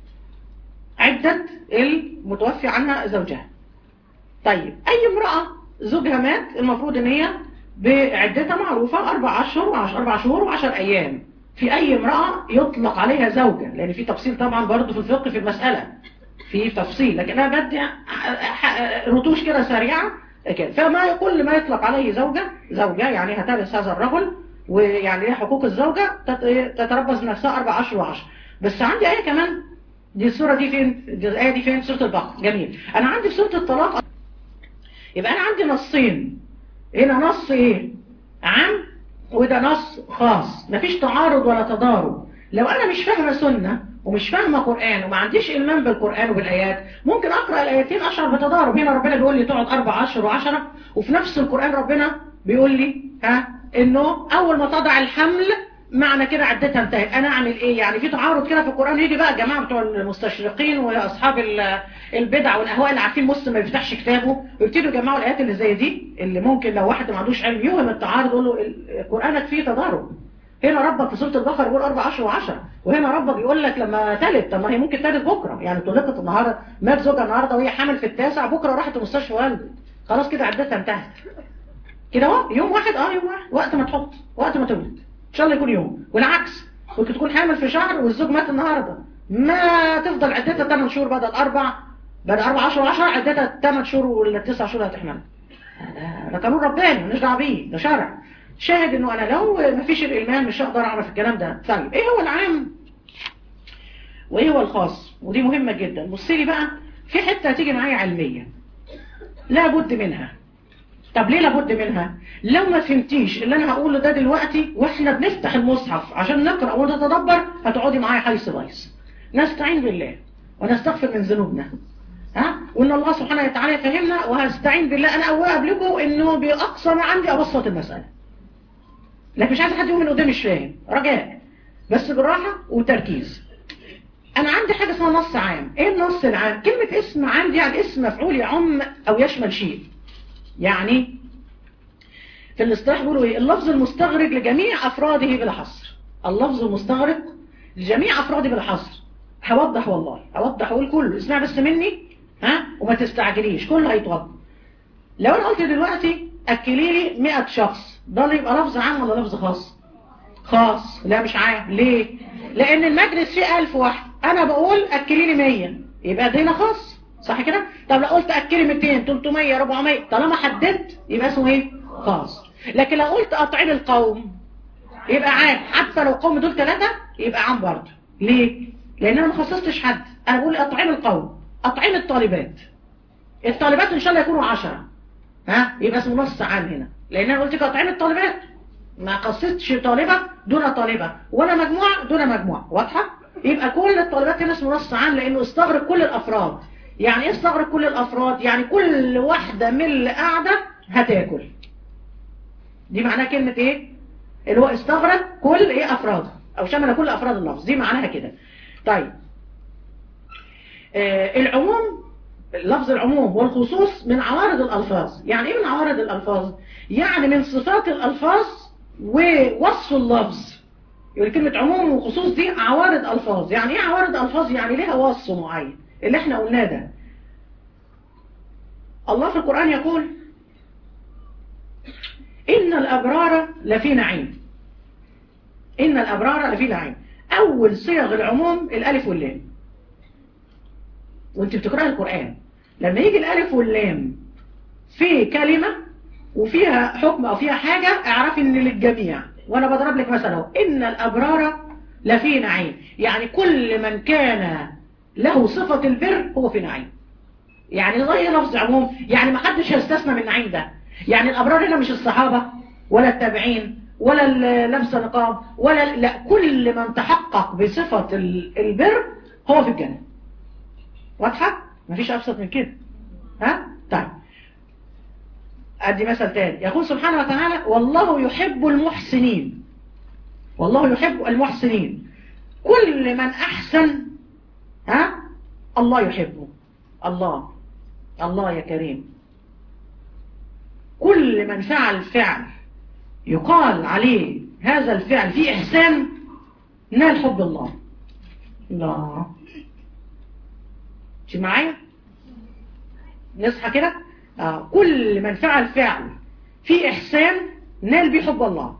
عدة المتوفي عنها زوجها طيب أي امرأة زوجها مات المفروض ان هي بعدتها معروفة أربع أشهر وعشر أربع شهور وعشر أيام في أي امرأة يطلق عليها زوجة لأن في تفصيل طبعا برضه في الفقه في المسألة في تفصيل لكن أنا بدي ح- رتوش كده سريعة كده فما كل ما يطلق عليه زوجة زوجة يعني هترث هذا الرجل ويعني ليها حقوق الزوجة تت- تتربص نفسها أربع أشهر وعشر بس عندي آية كمان دي السورة دي فين؟ دي الآية دي فين؟ سورة البقرة جميل أنا عندي في سورة الطلاق يبقى أنا عندي نصين هنا نص إيه؟ عام وده نص خاص مفيش تعارض ولا تضارب لو أنا مش فاهمة سنة ومش فاهمة قرآن وما عنديش إلمام بالقرآن وبالآيات ممكن أقرأ الآيتين أشعر بتضارب هنا ربنا بيقول لي تقعد أربع أشهر وعشرة وفي نفس القرآن ربنا بيقول لي ها إنه أول ما تضع الحمل معنى كده عدتها انتهت انا اعمل ايه يعني في تعارض كده في القران يجي بقى الجماعه بتوع المستشرقين واصحاب ال- البدع والاهواء اللي عارفين مسلم ما يفتحش كتابه ويبتدوا يجمعوا الايات اللي زي دي اللي ممكن لو واحد ما عندوش علم يوهم التعارض يقول له ال- قرانك فيه تضارب هنا ربك في سوره البقره يقول اربع اشهر وعشرة وهنا ربك يقول لك لما تلت طب ما هي ممكن تلت بكره يعني طلقت النهارده مات زوجها النهارده وهي حامل في التاسع بكره راحت المستشفى ولدت خلاص كده عدتها انتهت كده اهو يوم واحد اه يوم واحد وقت ما تحط وقت ما تولد ان شاء الله يكون يوم والعكس ممكن تكون حامل في شهر والزوج مات النهارده ما تفضل عدتها 8 شهور بدل اربع بدل اربع اشهر و10 عدتها 8 شهور ولا 9 شهور هتحمل ده- ده قانون رباني مالناش دعوه بيه ده شرع شاهد انه انا لو ما فيش الالمان مش هقدر اعرف الكلام ده طيب ايه هو العام وايه هو الخاص ودي مهمه جدا بصي لي بقى في حته هتيجي معايا علميه لابد منها طب ليه لابد منها لو ما فهمتيش اللي انا هقوله ده دلوقتي واحنا بنفتح المصحف عشان نقرا ونتدبر هتقعدي معايا حيث بايظ نستعين بالله ونستغفر من ذنوبنا ها وان الله سبحانه وتعالى يفهمنا وهستعين بالله انا اول قبلكم انه باقصى ما عندي ابسط المساله لكن مش عايز حد يقول من قدام مش فاهم رجاء بس بالراحه وتركيز انا عندي حاجه اسمها نص عام ايه النص العام كلمه اسم عام دي يعني اسم مفعول يعم او يشمل شيء يعني في الاصطلاح بيقولوا ايه اللفظ المستغرق لجميع افراده بلا حصر اللفظ المستغرق لجميع افراده بلا حصر هوضح والله هوضح اقول كله اسمع بس مني ها وما تستعجليش كله هيتوضح لو انا قلت دلوقتي اكلي لي 100 شخص ده اللي يبقى لفظ عام ولا لفظ خاص خاص لا مش عام ليه لان المجلس فيه 1000 واحد انا بقول اكلي لي 100 يبقى ده هنا خاص صح كده طب لو قلت اكلي 200 300 400 طالما حددت يبقى اسمه ايه خاص لكن لو قلت اطعم القوم يبقى عام حتى لو القوم دول ثلاثة يبقى عام برضه ليه لان انا ما خصصتش حد انا بقول اطعم القوم اطعم الطالبات الطالبات ان شاء الله يكونوا 10 ها يبقى اسمه نص عام هنا لان انا قلت لك اطعم الطالبات ما قصدتش طالبة دون طالبة ولا مجموعة دون مجموعة واضحة يبقى كل الطالبات هنا اسمه نص عام لانه استغرق كل الافراد يعني ايه استغرق كل الافراد يعني كل واحدة من اللي قاعدة هتاكل دي معناها كلمة ايه اللي هو استغرق كل ايه افراد او شمل كل افراد اللفظ دي معناها كده طيب آه العموم لفظ العموم والخصوص من عوارض الالفاظ يعني ايه من عوارض الالفاظ يعني من صفات الالفاظ ووصف اللفظ يقول كلمة عموم وخصوص دي عوارض الفاظ يعني ايه عوارض الفاظ يعني ليها وصف معين اللي احنا قلناه ده الله في القرآن يقول إن الأبرار لفي نعيم إن الأبرار لفي نعيم أول صيغ العموم الألف واللام وانت بتقرأ القرآن لما يجي الألف واللام في كلمة وفيها حكم أو فيها حاجة اعرفي إن للجميع وأنا بضرب لك مثلا إن الأبرار لفي نعيم يعني كل من كان له صفة البر هو في نعيم يعني زي لفظ عموم يعني ما حدش هيستثنى من النعيم ده يعني الأبرار هنا مش الصحابة ولا التابعين ولا لبس نقاب ولا لا كل من تحقق بصفة البر هو في الجنة واضحة؟ مفيش أبسط من كده ها؟ طيب أدي مثل تاني يقول سبحانه وتعالى والله يحب المحسنين والله يحب المحسنين كل من أحسن ها الله يحبه الله الله يا كريم كل من فعل فعل يقال عليه هذا الفعل فيه إحسان نال حب الله لا شو معايا نصحى كده آه. كل من فعل فعل فيه إحسان نال بيه حب الله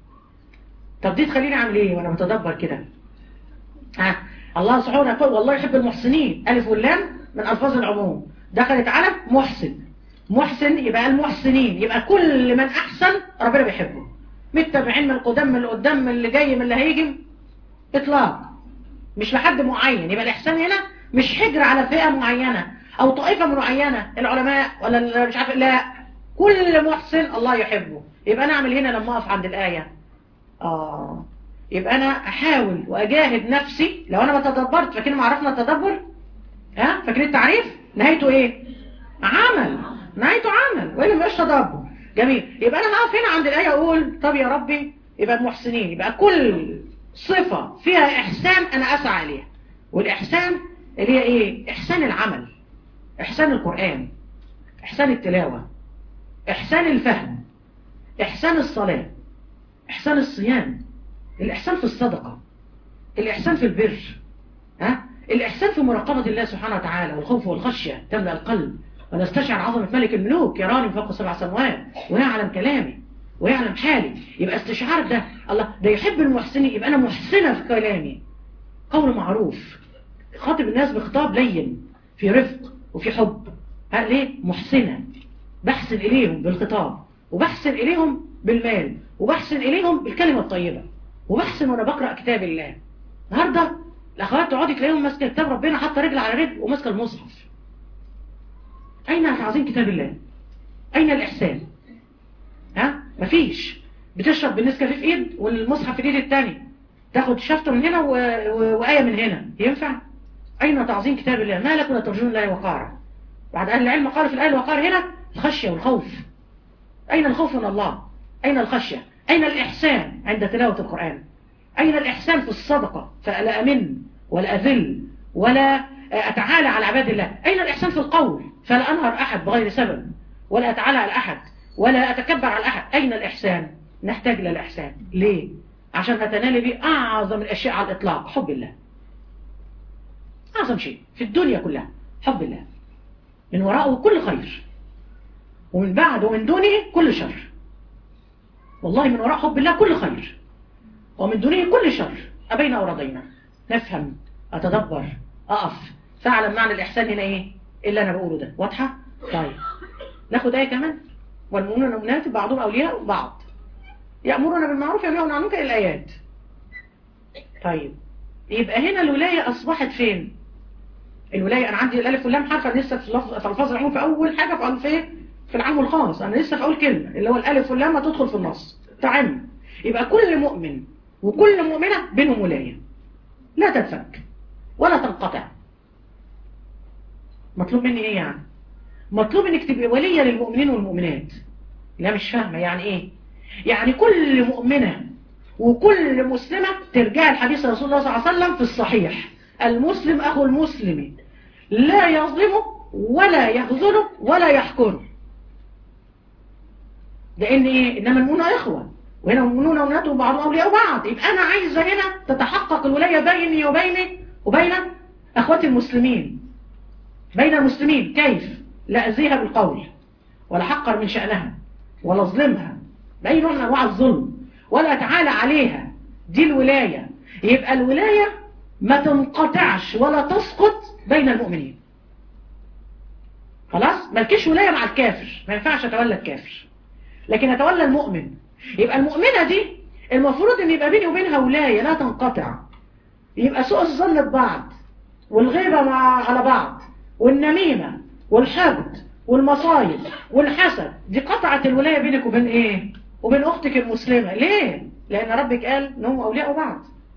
طب دي تخليني أعمل إيه وأنا متدبر كده ها الله سبحانه يقول والله يحب المحسنين ألف واللام من ألفاظ العموم دخلت على محسن محسن يبقى المحسنين يبقى كل من أحسن ربنا بيحبه متابعين من القدام من اللي قدام من اللي جاي من اللي هيجي إطلاق مش لحد معين يبقى الإحسان هنا مش حجر على فئة معينة أو طائفة معينة العلماء ولا مش عارف لا كل محسن الله يحبه يبقى أنا أعمل هنا لما أقف عند الآية آه يبقى أنا أحاول وأجاهد نفسي لو أنا ما تدبرت فاكرين ما عرفنا التدبر ها فاكرين التعريف نهايته إيه عمل نهايته عمل وإلا مش تدبر جميل يبقى أنا هقف هنا عند الآية أقول طب يا ربي يبقى المحسنين يبقى كل صفة فيها إحسان أنا أسعى عليها والإحسان اللي هي إيه إحسان العمل إحسان القرآن إحسان التلاوة إحسان الفهم إحسان الصلاة إحسان الصيام الإحسان في الصدقة الإحسان في البر ها؟ الإحسان في مراقبة الله سبحانه وتعالى والخوف والخشية تملأ القلب ونستشعر عظمة ملك الملوك يراني فوق سبع سماوات ويعلم كلامي ويعلم حالي يبقى استشعار ده الله ده يحب المحسنين يبقى أنا محسنة في كلامي قول معروف خاطب الناس بخطاب لين في رفق وفي حب ها ليه محسنة بحسن إليهم بالخطاب وبحسن إليهم بالمال وبحسن إليهم بالكلمة الطيبة وبحسن وأنا بقرأ كتاب الله النهاردة الأخوات تقعدي تلاقيهم ماسكة كتاب ربنا حاطة رجل على رجل وماسكة المصحف أين تعظيم كتاب الله أين الإحسان ها مفيش بتشرب بالنسكافيه في إيد والمصحف في الإيد الثاني تاخد شفطة من هنا و... و... وآية من هنا ينفع أين تعظيم كتاب الله ما لكم لا ترجون الله وقارا بعد أهل العلم قالوا في الآية الوقار هنا الخشية والخوف أين الخوف من الله أين الخشية أين الإحسان عند تلاوة القرآن أين الإحسان في الصدقة فلا أمن ولا أذل ولا أتعالى على عباد الله أين الإحسان في القول فلا أنهر أحد بغير سبب ولا أتعالى على أحد ولا أتكبر على أحد أين الإحسان نحتاج للإحسان ليه عشان نتنال به أعظم الأشياء على الإطلاق حب الله أعظم شيء في الدنيا كلها حب الله من وراءه كل خير ومن بعد ومن دونه كل شر والله من وراء حب الله كل خير ومن دونه كل شر أبينا أو رضينا نفهم أتدبر أقف فأعلم معنى الإحسان هنا إيه إلا أنا بقوله ده واضحة طيب ناخد آية كمان والمؤمنون والمؤمنات بعضهم أولياء بعض يأمرون بالمعروف وينهون عن المنكر الآيات طيب يبقى هنا الولاية أصبحت فين الولاية أنا عندي الألف واللام حرف أنا لسه في لفظ في الفاظ العموم في أول حاجة في في في العام والخاص أنا لسه في أول كلمة اللي هو الألف واللام تدخل في النص تعم يبقى كل مؤمن وكل مؤمنة بينهم ولاية لا تتفك ولا تنقطع مطلوب مني ايه يعني مطلوب انك تبقى ولية للمؤمنين والمؤمنات لا مش فاهمة يعني ايه يعني كل مؤمنة وكل مسلمة ترجع الحديث رسول الله صلى الله عليه وسلم في الصحيح المسلم اخو المسلم لا يظلمه ولا يخذله ولا يحكره لان ايه انما المؤمنون اخوه وهنا المؤمنون ومناتهم بعضهم اولياء بعض يبقى انا عايزه هنا تتحقق الولايه بيني وبينك وبين اخواتي المسلمين بين المسلمين كيف لا أذيها بالقول ولا حقر من شأنها ولا أظلمها بأي نوع من أنواع الظلم ولا أتعالى عليها دي الولاية يبقى الولاية ما تنقطعش ولا تسقط بين المؤمنين خلاص مالكيش ولاية مع الكافر ما ينفعش اتولى الكافر لكن اتولى المؤمن يبقى المؤمنة دي المفروض ان يبقى بيني وبينها ولاية لا تنقطع يبقى سوء الظن ببعض والغيبة مع على بعض والنميمة والحقد والمصايب والحسد دي قطعت الولاية بينك وبين ايه وبين اختك المسلمة ليه لان ربك قال انهم اولياء بعض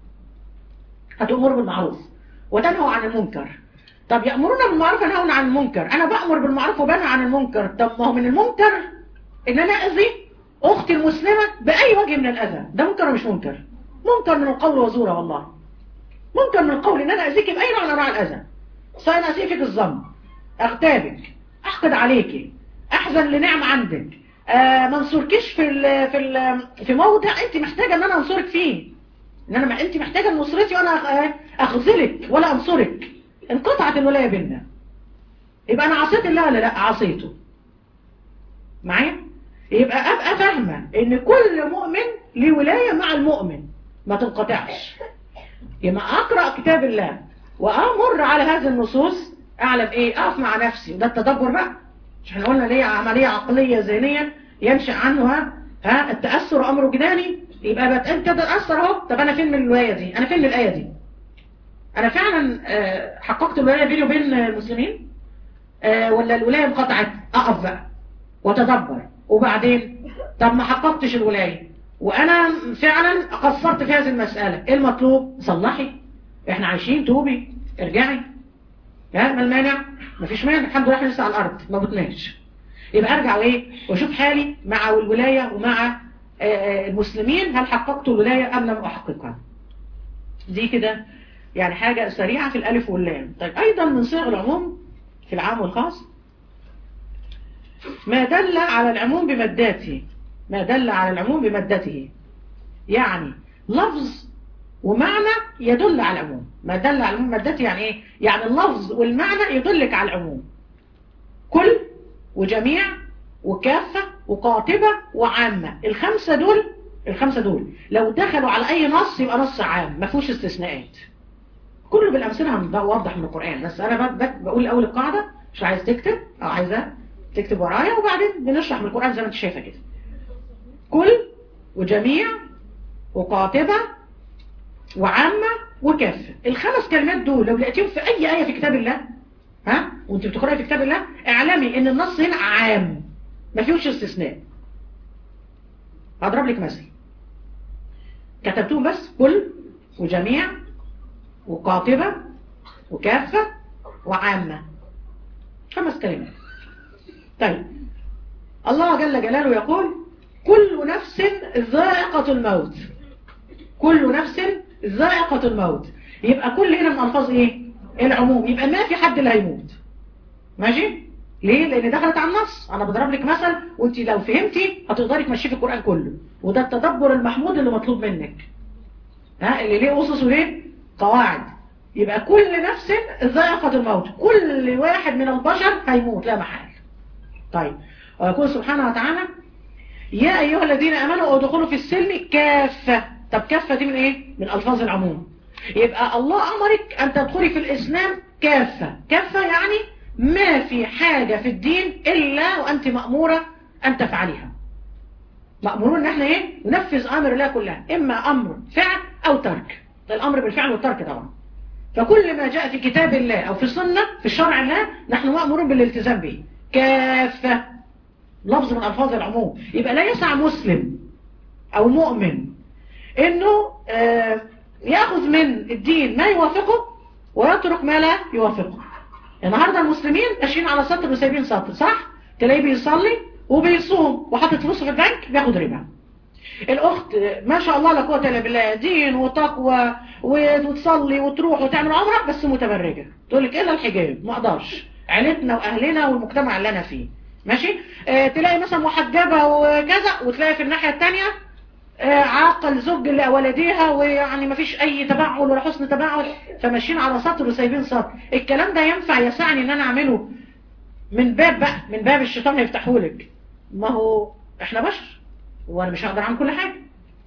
هتأمر بالمعروف وتنهوا عن المنكر طب يأمرون بالمعروف وينهون عن المنكر انا بأمر بالمعروف وبنهى عن المنكر طب ما هو من المنكر ان انا اذي اختي المسلمة باي وجه من الاذى ده منكر مش منكر منكر من القول وزورة والله منكر من القول ان انا اذيك باي نوع من انواع الاذى سواء انا اسيء فيك الظن اغتابك احقد عليكي احزن لنعم عندك آه ما انصركيش في ال في ال في موضع انت محتاجه ان انا انصرك فيه ان انا انت محتاجه نصرتي وانا اخذلك ولا انصرك انقطعت الولايه بيننا يبقى انا عصيت الله ولا لا عصيته معايا يبقى ابقى فاهمه ان كل مؤمن ليه ولايه مع المؤمن ما تنقطعش يبقى اقرا كتاب الله وامر على هذه النصوص اعلم ايه اقف مع نفسي وده التدبر بقى مش احنا قلنا ليه عمليه عقليه ذهنيه ينشا عنه ها ها التاثر امر جداني يبقى بت... انت تتاثر اهو طب انا فين من الروايه دي انا فين من الايه دي انا فعلا آه حققت الولايه بيني وبين المسلمين آه ولا الولايه انقطعت اقف بقى وتدبر وبعدين طب ما حققتش الولايه وانا فعلا قصرت في هذه المساله ايه المطلوب صلحي احنا عايشين توبي ارجعي ها ما المانع مفيش مانع الحمد لله احنا لسه على الارض ما بتناش يبقى ارجع وايه واشوف حالي مع الولايه ومع المسلمين هل حققت الولايه ام لم احققها دي كده يعني حاجه سريعه في الالف واللام طيب ايضا من صيغ العموم في العام والخاص ما دل على العموم بمداته ما دل على العموم بمدته يعني لفظ ومعنى يدل على العموم ما دل على العموم مادته يعني ايه يعني اللفظ والمعنى يدلك على العموم كل وجميع وكافة وقاطبة وعامة الخمسة دول الخمسة دول لو دخلوا على اي نص يبقى نص عام ما فيهوش استثناءات كله بالامثله هنوضح من القرآن بس انا بقول اول القاعدة مش عايز تكتب او عايزة تكتب ورايا وبعدين بنشرح من القرآن زي ما انت شايفة كده كل وجميع وقاطبة وعامة وكافة الخمس كلمات دول لو لقيتيهم في أي آية في كتاب الله ها وانت بتقرأي في كتاب الله اعلمي ان النص هنا عام ما فيهوش استثناء هضرب لك مثل كتبتهم بس كل وجميع وقاطبة وكافة وعامة خمس كلمات طيب الله جل جلاله يقول كل نفس ذائقة الموت كل نفس ذائقة الموت يبقى كل هنا من ألفاظ إيه العموم يبقى ما في حد اللي هيموت ماشي ليه لأن دخلت على النص أنا بضرب لك مثل وانت لو فهمتي هتقدري تمشي في القرآن كله وده التدبر المحمود اللي مطلوب منك ها اللي ليه أسس وليه قواعد يبقى كل نفس ذائقة الموت كل واحد من البشر هيموت لا محال طيب ويقول سبحانه وتعالى يا أيها الذين أمنوا ادخلوا في السلم كافة طب كافة دي من إيه؟ من ألفاظ العموم يبقى الله أمرك أن تدخلي في الإسلام كافة كافة يعني ما في حاجة في الدين إلا وأنت مأمورة أن تفعليها مأمورون ان احنا ايه ننفذ امر الله كلها اما امر فعل او ترك ده الامر بالفعل والترك طبعا فكل ما جاء في كتاب الله او في السنة في الشرع الله نحن مأمورون بالالتزام به كافة لفظ من الفاظ العموم يبقى لا يسع مسلم او مؤمن انه آه ياخذ من الدين ما يوافقه ويترك ما لا يوافقه النهارده المسلمين ماشيين على سطر وسايبين سطر صح تلاقيه بيصلي وبيصوم وحاطط فلوسه في البنك بياخد ربا الاخت ما شاء الله لا قوه الا بالله دين وتقوى وتصلي وتروح وتعمل عمره بس متبرجه تقول لك الا الحجاب ما اقدرش عيلتنا واهلنا والمجتمع اللي انا فيه ماشي آه تلاقي مثلا محجبه وكذا وتلاقي في الناحيه الثانيه آه عاقل زوج لوالديها ويعني ما فيش اي تبعل ولا حسن تبعل فماشيين على سطر وسايبين سطر الكلام ده ينفع يسعني ان انا اعمله من باب بقى من باب الشيطان هيفتحه لك ما هو احنا بشر وانا مش هقدر اعمل كل حاجه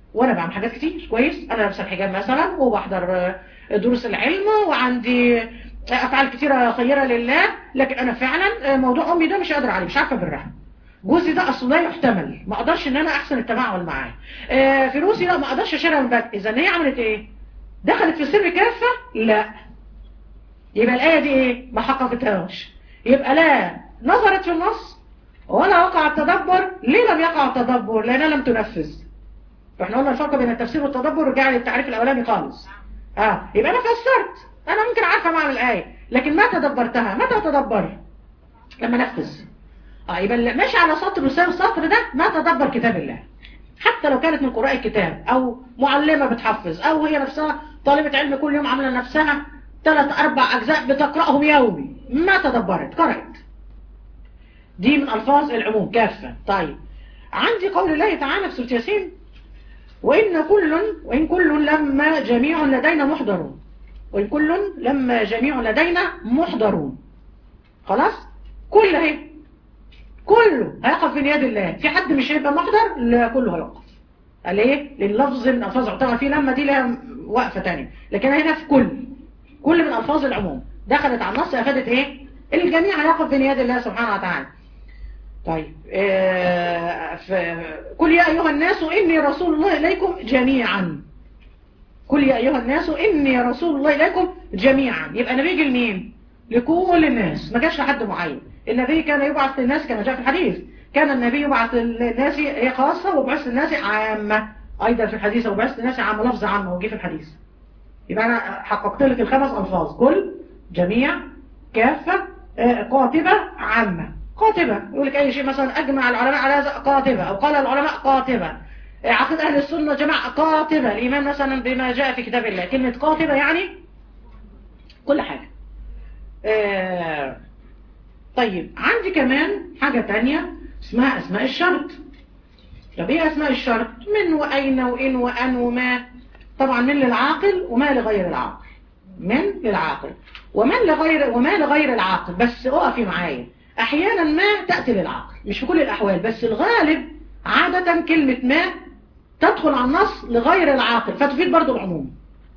وانا بعمل حاجات كتير كويس انا لابسه الحجاب مثلا وبحضر آه، دروس العلم وعندي افعال كتيره خيره لله لكن انا فعلا آه، موضوع امي ده مش قادره عليه مش عارفه بالرحم جوزي ده اصلا لا يحتمل ما اقدرش ان انا احسن التفاعل معاه آه، فلوسي لا ما اقدرش اشيلها من بدري اذا هي عملت ايه دخلت في السر كافه لا يبقى الايه دي ايه ما حققتهاش يبقى لا نظرت في النص ولا وقع التدبر ليه لم يقع التدبر لانها لم تنفذ فاحنا قلنا الفرق بين التفسير والتدبر رجع للتعريف الاولاني خالص اه يبقى انا فسرت انا ممكن عارفه معنى الايه لكن ما تدبرتها متى اتدبر لما نفذ اه يبقى اللي ماشي على سطر وسام سطر ده ما تدبر كتاب الله حتى لو كانت من قراء الكتاب او معلمه بتحفظ او هي نفسها طالبه علم كل يوم عامله نفسها ثلاث اربع اجزاء بتقراهم يومي ما تدبرت قرات دي من الفاظ العموم كافه طيب عندي قول الله تعالى في سوره ياسين وإن كل وإن كل لما جميع لدينا محضرون وإن كل لما جميع لدينا محضرون خلاص كل اهي كله هيقف بين يد الله في حد مش هيبقى محضر لا كله هيقف قال ايه لان لفظ من الفاظ اعتبر فيه لما دي لها وقفه ثانيه لكن هنا في كل كل من الفاظ العموم دخلت على النص افادت ايه الجميع هيقف بين يد الله سبحانه وتعالى طيب آه قل يا أيها الناس إني رسول الله إليكم جميعا قل يا أيها الناس إني رسول الله إليكم جميعا يبقى النبي يجي لمين لكل الناس ما جاش لحد معين النبي كان يبعث للناس كما جاء في الحديث كان النبي يبعث للناس هي خاصة وبعث للناس عامة أيضا في الحديث وبعث للناس عامة لفظ عامة وجي في الحديث يبقى أنا حققت لك الخمس ألفاظ كل جميع كافة آه قاطبة عامة قاطبة يقول لك أي شيء مثلا أجمع العلماء على هذا قاطبة أو قال العلماء قاطبة عقيدة أهل السنة جماعة قاطبة الإيمان مثلا بما جاء في كتاب الله كلمة قاطبة يعني كل حاجة آه طيب عندي كمان حاجة تانية اسمها أسماء الشرط طب إيه أسماء الشرط من وأين وإن وأن وما طبعا من للعاقل وما لغير العاقل من للعاقل ومن لغير وما لغير العاقل بس اقفي معايا احيانا ما تأتي للعقل مش في كل الاحوال بس الغالب عادة كلمة ما تدخل على النص لغير العاقل فتفيد برضو العموم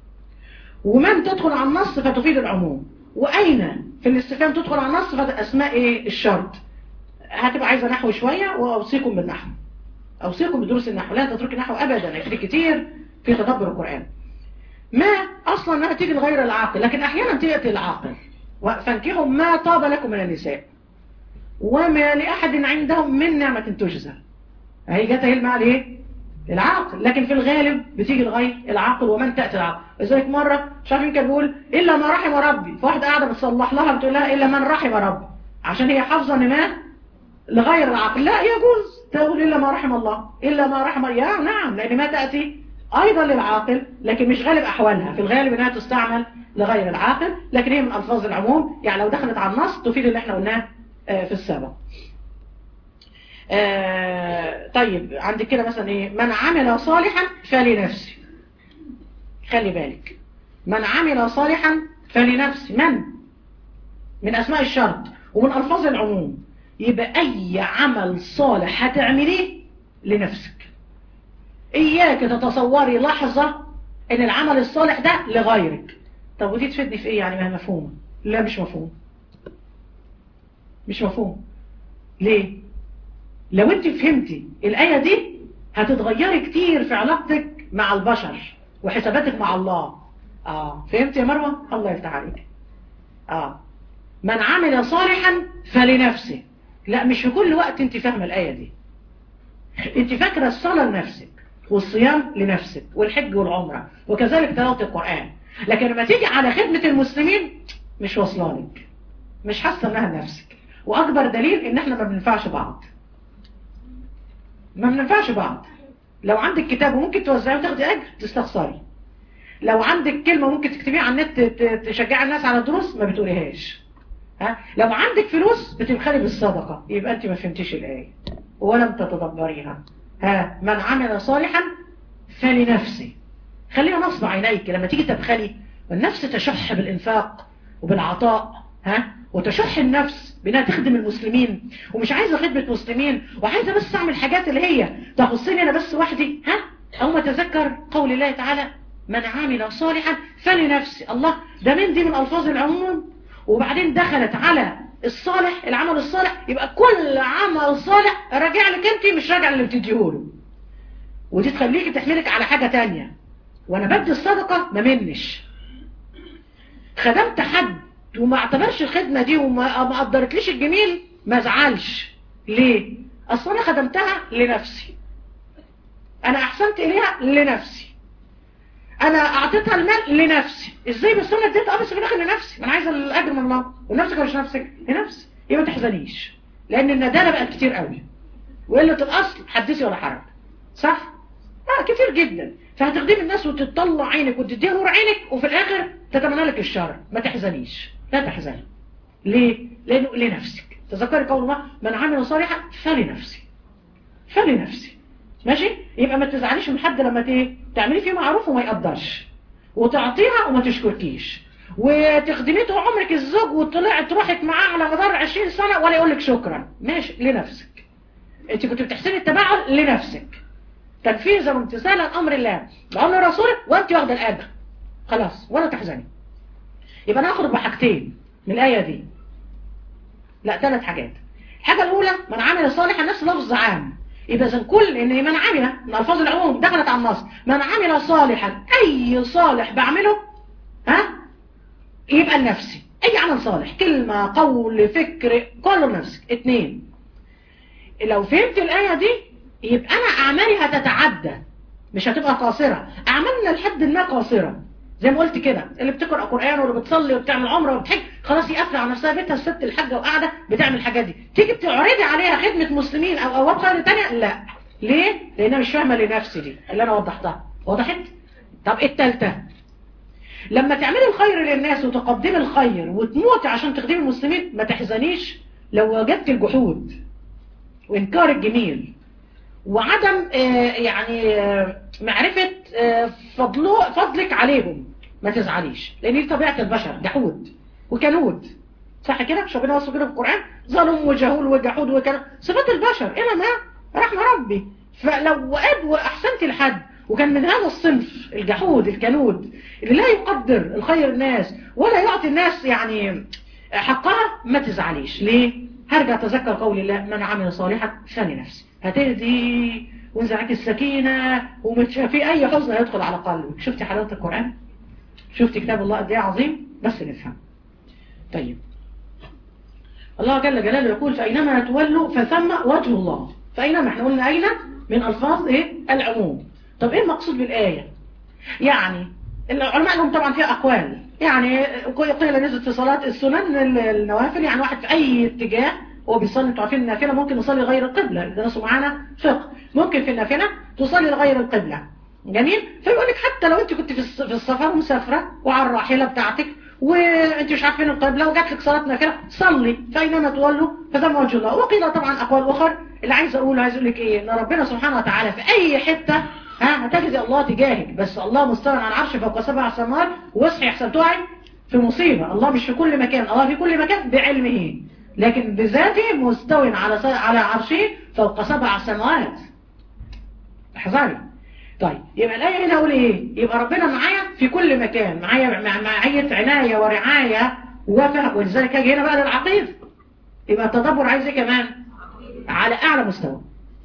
ومن تدخل على النص فتفيد العموم واين في الاستفهام تدخل على النص فاسماء ايه الشرط هتبقى عايزه نحو شويه واوصيكم بالنحو اوصيكم بدروس النحو لا تتركي النحو ابدا هيفيد كتير في تدبر القران ما اصلا انها تيجي لغير العاقل لكن احيانا تاتي العاقل فانكحوا ما طاب لكم من النساء وما لأحد عندهم من نعمة تجزى هي جت اهي المعنى ايه العقل لكن في الغالب بتيجي لغايه العقل ومن تأتي العقل لذلك مرة مش عارف كان بيقول إلا ما رحم ربي فواحدة قاعدة بتصلح لها بتقول لها إلا من رحم ربي عشان هي حافظة ان ما لغير العقل لا يجوز تقول إلا ما رحم الله إلا ما رحم يا نعم لأن ما تأتي أيضا للعاقل لكن مش غالب أحوالها في الغالب إنها تستعمل لغير العاقل لكن هي من ألفاظ العموم يعني لو دخلت على النص تفيد اللي احنا قلناه في السابق آه طيب عندك كده مثلا ايه من عمل صالحا فلنفسه خلي بالك من عمل صالحا فلنفسه من من اسماء الشرط ومن الفاظ العموم يبقى اي عمل صالح هتعمليه لنفسك اياك تتصوري لحظة ان العمل الصالح ده لغيرك طب ودي تفيدني في ايه يعني ما مفهومه لا مش مفهوم مش مفهوم ليه لو انت فهمتي الآية دي هتتغيري كتير في علاقتك مع البشر وحساباتك مع الله اه فهمت يا مروة الله يفتح عليك اه من عمل صالحا فلنفسه لا مش في كل وقت انت فاهمة الآية دي انت فاكرة الصلاة لنفسك والصيام لنفسك والحج والعمرة وكذلك تلاوة القرآن لكن لما تيجي على خدمة المسلمين مش واصلانك مش حاسة انها لنفسك واكبر دليل ان احنا ما بننفعش بعض ما بننفعش بعض لو عندك كتاب وممكن توزعيه وتاخدي اجر تستخسري لو عندك كلمة ممكن تكتبيها على النت تشجعي الناس على الدروس ما بتقوليهاش ها لو عندك فلوس بتبخلي بالصدقة يبقى انت ما فهمتيش الآية ولم تتدبريها ها من عمل صالحا فلنفسه خليها نصب عينيك لما تيجي تبخلي والنفس تشح بالإنفاق وبالعطاء ها وتشح النفس بانها تخدم المسلمين ومش عايزه خدمه مسلمين وعايزه بس اعمل حاجات اللي هي تخصني انا بس وحدي ها أو ما تذكر قول الله تعالى من عمل صالحا فلنفسه الله ده من دي من ألفاظ العموم وبعدين دخلت على الصالح العمل الصالح يبقى كل عمل صالح راجع لك انت مش راجع اللي بتديهوله ودي تخليك تحملك على حاجة تانية وانا بدي الصدقة ما منش خدمت حد وما اعتبرش الخدمة دي وما ما قدرتليش الجميل ما زعلش ليه اصل انا خدمتها لنفسي انا احسنت اليها لنفسي انا اعطيتها المال لنفسي ازاي بس انا اديتها بس في الاخر لنفسي ما انا عايزه الاجر من الله ونفسك ولا مش نفسك لنفسي يبقى ما تحزنيش لان الندالة بقت كتير قوي وقله الاصل حدثي ولا حرج صح اه كتير جدا فهتخدمي الناس وتطلع عينك وتديها نور عينك وفي الاخر تتمنى لك الشر ما تحزنيش لا تحزني ليه لانه لنفسك تذكري قول الله من عمل صالحا فلنفسي فلنفسي ماشي يبقى ما تزعليش من حد لما ت- تعملي فيه معروف وما يقدرش وتعطيها وما تشكركيش وتخدمي طول عمرك الزوج وطلعت روحك معاه على مدار 20 سنة ولا يقول لك شكرا ماشي لنفسك انت كنت بتحسني التباعل لنفسك تنفيذا وامتثالا امر الله بامر رسوله وانت واخده الاجر خلاص ولا تحزني يبقى ناخد بحاجتين من الايه دي لا ثلاث حاجات الحاجه الاولى من عمل صالحا نفس لفظ عام يبقى اذا كل ان من عمل من الفاظ العموم دخلت على النص من عمل صالحا اي صالح بعمله ها يبقى لنفسي اي عمل صالح كلمه قول فكر كله لنفسك اتنين لو فهمت الايه دي يبقى انا اعمالي هتتعدى مش هتبقى قاصره اعمالنا لحد ما قاصره زي ما قلت كده اللي بتقرا قران واللي بتصلي وبتعمل عمره وبتحج خلاص يقفل على نفسها بيتها الست الحاجه وقاعده بتعمل الحاجات دي تيجي بتعرضي عليها خدمه مسلمين او اواب خير تانية لا ليه لانها مش فاهمه لنفسي دي اللي انا وضحتها وضحت طب ايه التالتة لما تعملي الخير للناس وتقدمي الخير وتموتي عشان تخدمي المسلمين ما تحزنيش لو وجدت الجحود وانكار الجميل وعدم آه، يعني آه، معرفة آه، فضله فضلك عليهم ما تزعليش لان دي طبيعة البشر جحود وكنود صح كده مش ربنا وصف كده في القرآن ظلم وجهول وجحود وكنود صفات البشر إلى ما رحمة ربي فلو وقد وأحسنت لحد وكان من هذا الصنف الجحود الكنود اللي لا يقدر الخير الناس ولا يعطي الناس يعني حقها ما تزعليش ليه هرجع اتذكر قول الله من عمل صالحا فلنفسه هتهدي وانزعك السكينة ومش في اي حزن هيدخل على قلبك شفتي حلاوة القرآن شفتي كتاب الله قد ايه عظيم بس نفهم طيب الله جل جلاله يقول فأينما تولوا فثم وجه الله فأينما احنا قلنا أين من ألفاظ ايه العموم طب ايه المقصود بالآية يعني العلماء لهم طبعا فيها أقوال يعني قيل نزلت في صلاة السنن النوافل يعني واحد في أي اتجاه هو بيصلي انتوا عارفين النافلة ممكن يصلي غير القبلة درسوا معانا فقه ممكن في النافلة تصلي لغير القبلة جميل فيقول لك حتى لو انت كنت في الس- في السفر مسافرة وعلى الراحلة بتاعتك وانت مش عارفين القبلة وجات لك صلاة نافلة صلي فاينما تولوا فثم وجه الله وقيل طبعا أقوال أخر اللي عايز أقوله عايز أقول لك إيه إن ربنا سبحانه وتعالى في أي حتة ها هتجزي الله تجاهك بس الله مستوى على العرش فوق سبع سماوات واصحي احسن توعي في مصيبة الله مش في كل مكان الله في كل مكان بعلمه لكن بذاته مستوى على س- على عرشه فوق سبع سماوات احذري طيب يبقى الآية هنا أقول إيه يبقى ربنا معايا في كل مكان معايا مع معية عناية ورعاية وفهم ولذلك أجي هنا بقى للعقيد يبقى التدبر عايز إيه كمان على أعلى مستوى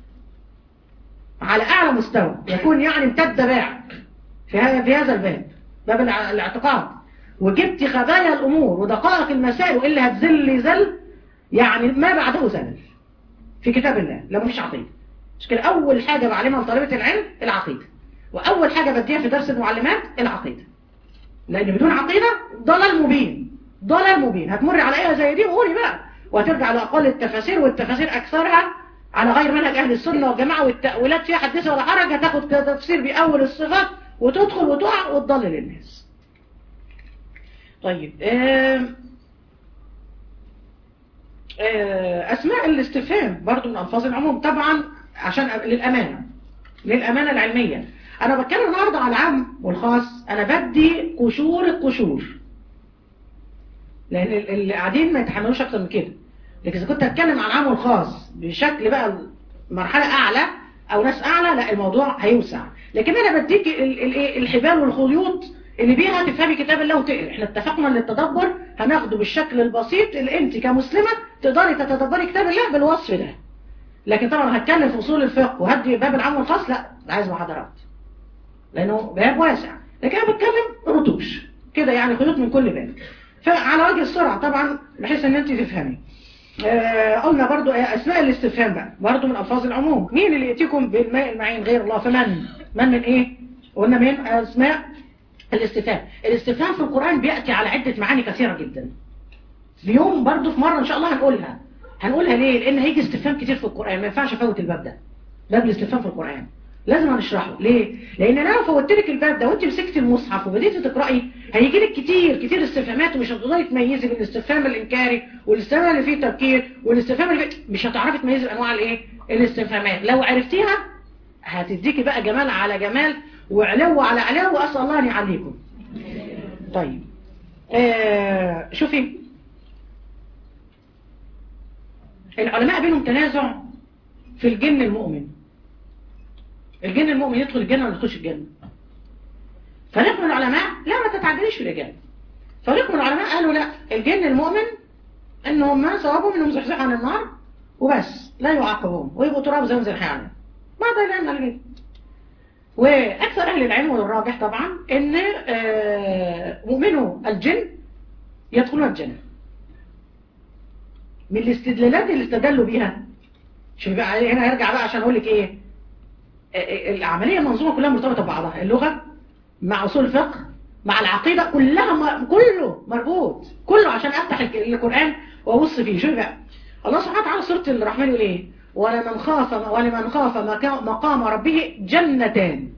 على أعلى مستوى يكون يعني امتد باعك في هذا في هذا الباب باب الع- الاعتقاد وجبت خبايا الأمور ودقائق المسائل وإلا هتزل زل يعني ما بعده زلل في كتاب الله لو مفيش عقيدة مش كده أول حاجة بعلمها لطالبة العلم العقيدة وأول حاجة بديها في درس المعلمات العقيدة لأن بدون عقيدة ضلال مبين ضلال مبين هتمر على ايه زي دي وقولي بقى وهترجع لأقوال التفاسير والتفاسير أكثرها على غير منهج أهل السنة والجماعة والتأويلات فيها حدثة ولا حرج هتاخد كده تفسير بأول الصفات وتدخل وتقع وتضلل الناس طيب آم، آه، أسماء الاستفهام برضو من ألفاظ العموم طبعا عشان أ- للأمانة للأمانة العلمية أنا بتكلم النهاردة على العام والخاص أنا بدي قشور القشور لأن ال- اللي قاعدين ما يتحملوش أكتر من كده لكن إذا كنت هتكلم عن العام والخاص بشكل بقى مرحلة أعلى أو ناس أعلى وتعالى لا الموضوع هيوسع لكن انا بديك ال- ال- إيه الحبال والخيوط اللي بيها تفهمي كتاب الله وتقري احنا اتفقنا ان التدبر هناخده بالشكل البسيط اللي انت كمسلمه تقدري تتدبري كتاب الله بالوصف ده لكن طبعا هتكلم في اصول الفقه وهدي باب العام والخاص لا ده عايز محاضرات لانه باب واسع لكن انا بتكلم رتوش كده يعني خيوط من كل باب فعلى وجه السرعه طبعا بحيث ان انت تفهمي آه، قلنا برضو آه، اسماء الاستفهام بقى برضو من الفاظ العموم مين اللي ياتيكم بالماء المعين غير الله فمن من من ايه قلنا من اسماء الاستفهام الاستفهام في القرآن بيأتي على عدة معاني كثيرة جدا في يوم برضو في مرة ان شاء الله هنقولها هنقولها ليه لان هيجي استفهام كتير في القرآن ما ينفعش افوت الباب ده باب الاستفهام في القرآن لازم هنشرحه ليه لان انا لو فوتت لك الباب ده وانت مسكتي المصحف وبديتي تقراي هيجي لك كتير كتير استفهامات ومش هتقدري تميزي بين الاستفهام الانكاري والاستفهام اللي فيه تفكير والاستفهام اللي فيه مش هتعرفي تميزي انواع الايه الاستفهامات لو عرفتيها هتديكي بقى جمال على جمال وعلو على علو واسال الله ان يعليكم طيب آه شوفي العلماء بينهم تنازع في الجن المؤمن الجن المؤمن يدخل الجنة ولا يدخلش الجنة فريق من العلماء لا ما تتعدليش في الإجابة فريق من العلماء قالوا لا الجن المؤمن انهم ما ثوابهم انهم زحزحوا عن النار وبس لا يعاقبون ويبقوا تراب زي زي الحيوانات ما ده العلم الجن واكثر اهل العلم والراجح طبعا ان آه، مؤمنو الجن يدخلون الجنة من الاستدلالات اللي استدلوا بيها شوف بقى هنا هرجع بقى عشان اقول لك ايه آه، العملية المنظومة كلها مرتبطة ببعضها اللغة مع اصول الفقه مع العقيدة كلها م... كله مربوط كله عشان افتح الك- القرآن وابص فيه شوف بقى الله سبحانه وتعالى سورة الرحمن يقول ايه ولمن خاف ولمن خاف مكا- مقام ربه جنتان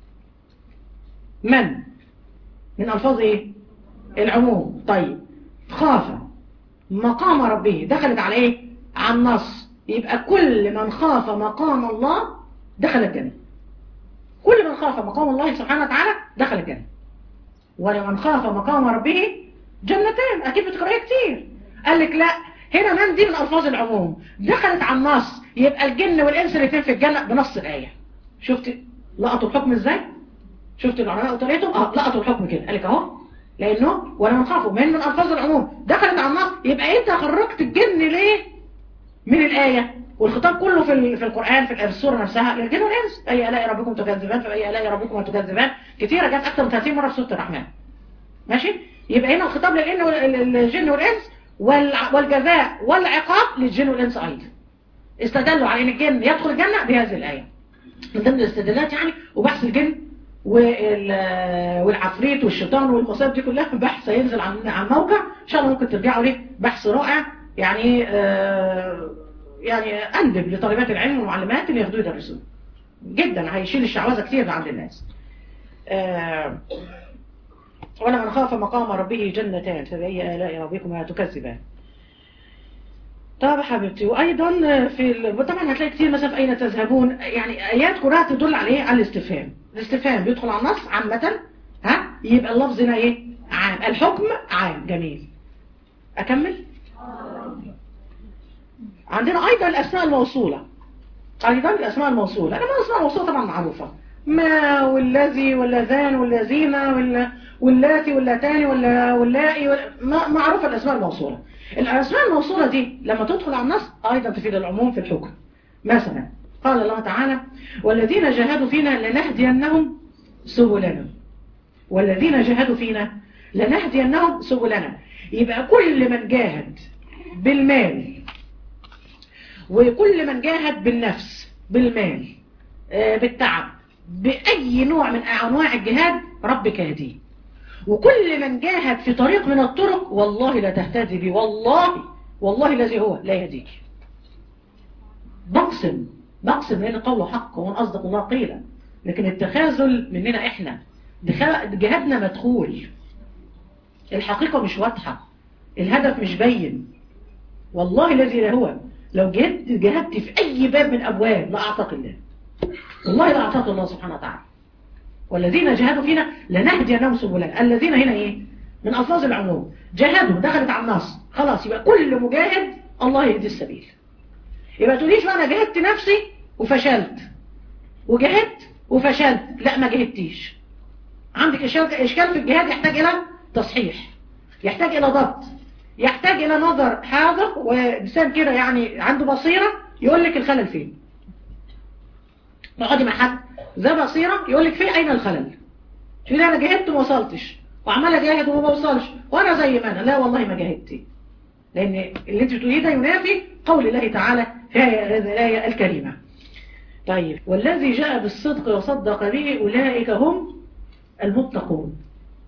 من من الفاظ ايه العموم طيب خاف مقام ربه دخلت على ايه على النص يبقى كل من خاف مقام الله دخل الجنة كل من خاف مقام الله سبحانه وتعالى دخل الجنة ولمن خاف مقام ربه جنتين اكيد بتقرأيها كتير قال لك لا هنا من دي من الفاظ العموم دخلت على النص يبقى الجن والانس الاثنين في الجنة بنص الآية شفت لقطوا الحكم ازاي شفت العلماء وطريقتهم اه لقطوا الحكم كده قال لك اهو لانه ولمن خافوا من من الفاظ العموم دخلت على النص يبقى انت خرجت الجن ليه من الآية والخطاب كله في ال- في القرآن في السورة نفسها للجن والإنس أي آلاء ربكم تكذبان فأي آلاء ربكم تكذبان كتيرة جت أكثر من 30 مرة في سورة الرحمن ماشي يبقى هنا الخطاب للجن وال- الجن والإنس والع- والجزاء والعقاب للجن والإنس أيضا استدلوا على أن الجن يدخل الجنة بهذه الآية من ضمن الاستدلالات يعني وبحث الجن وال- والعفريت والشيطان والمصائب دي كلها بحث هينزل عن عن موقع ان شاء الله ممكن ترجعوا ليه بحث رائع يعني آه يعني اندب لطالبات العلم والمعلمات اللي ياخدوه يدرسوه جدا هيشيل الشعوذه كتير عند الناس آه ولمن خاف مقام ربه جنتان فبأي آلاء ربكما تكذبان طب حبيبتي وايضا في ال... طبعا هتلاقي كتير مثلا في اين تذهبون يعني ايات كلها تدل على ايه على الاستفهام الاستفهام بيدخل على النص عامه ها يبقى اللفظ هنا ايه عام الحكم عام جميل اكمل عندنا ايضا الاسماء الموصوله ايضا الاسماء الموصوله انا الاسماء الموصوله طبعا معروفه ما والذي واللذان والذين وال- واللاتي واللاتان ولا- واللائي وال- ما- معروفه الاسماء الموصوله الاسماء الموصوله دي لما تدخل على النص ايضا تفيد العموم في الحكم مثلا قال الله تعالى والذين جاهدوا فينا لنهدينهم سبلنا والذين جاهدوا فينا لنهدينهم سبلنا يبقى كل من جاهد بالمال وكل من جاهد بالنفس بالمال آه، بالتعب بأي نوع من أنواع الجهاد ربك يهديه وكل من جاهد في طريق من الطرق والله لا تهتدي به والله والله الذي هو لا يهديك بقسم بقسم لأن قوله حق ومن أصدق الله قيلا لكن التخاذل مننا إحنا دخا- جهادنا مدخول الحقيقة مش واضحة الهدف مش بين والله الذي لا هو لو جهدت جهدت في أي باب من أبواب لا أعتق الله والله لا أعتق الله سبحانه وتعالى والذين جاهدوا فينا لنهدينهم سبلنا الذين هنا ايه من الفاظ العموم جاهدوا دخلت على النص خلاص يبقى كل مجاهد الله يهدي السبيل يبقى تقوليش بقى انا جاهدت نفسي وفشلت وجهدت وفشلت لا ما جهدتيش عندك اشكال اشكال في الجهاد يحتاج الى تصحيح يحتاج الى ضبط يحتاج الى نظر حاضر وانسان كده يعني عنده بصيره يقول لك الخلل فين تقعدي مع حد ذا بصيره يقول لك فين اين الخلل تقولي انا جهدت وما وصلتش وعمال اجاهد وما بوصلش وانا زي ما انا لا والله ما جاهدتي لان اللي انت بتقوليه ده ينافي قول الله تعالى في هذه الايه الكريمه طيب والذي جاء بالصدق وصدق به اولئك هم المتقون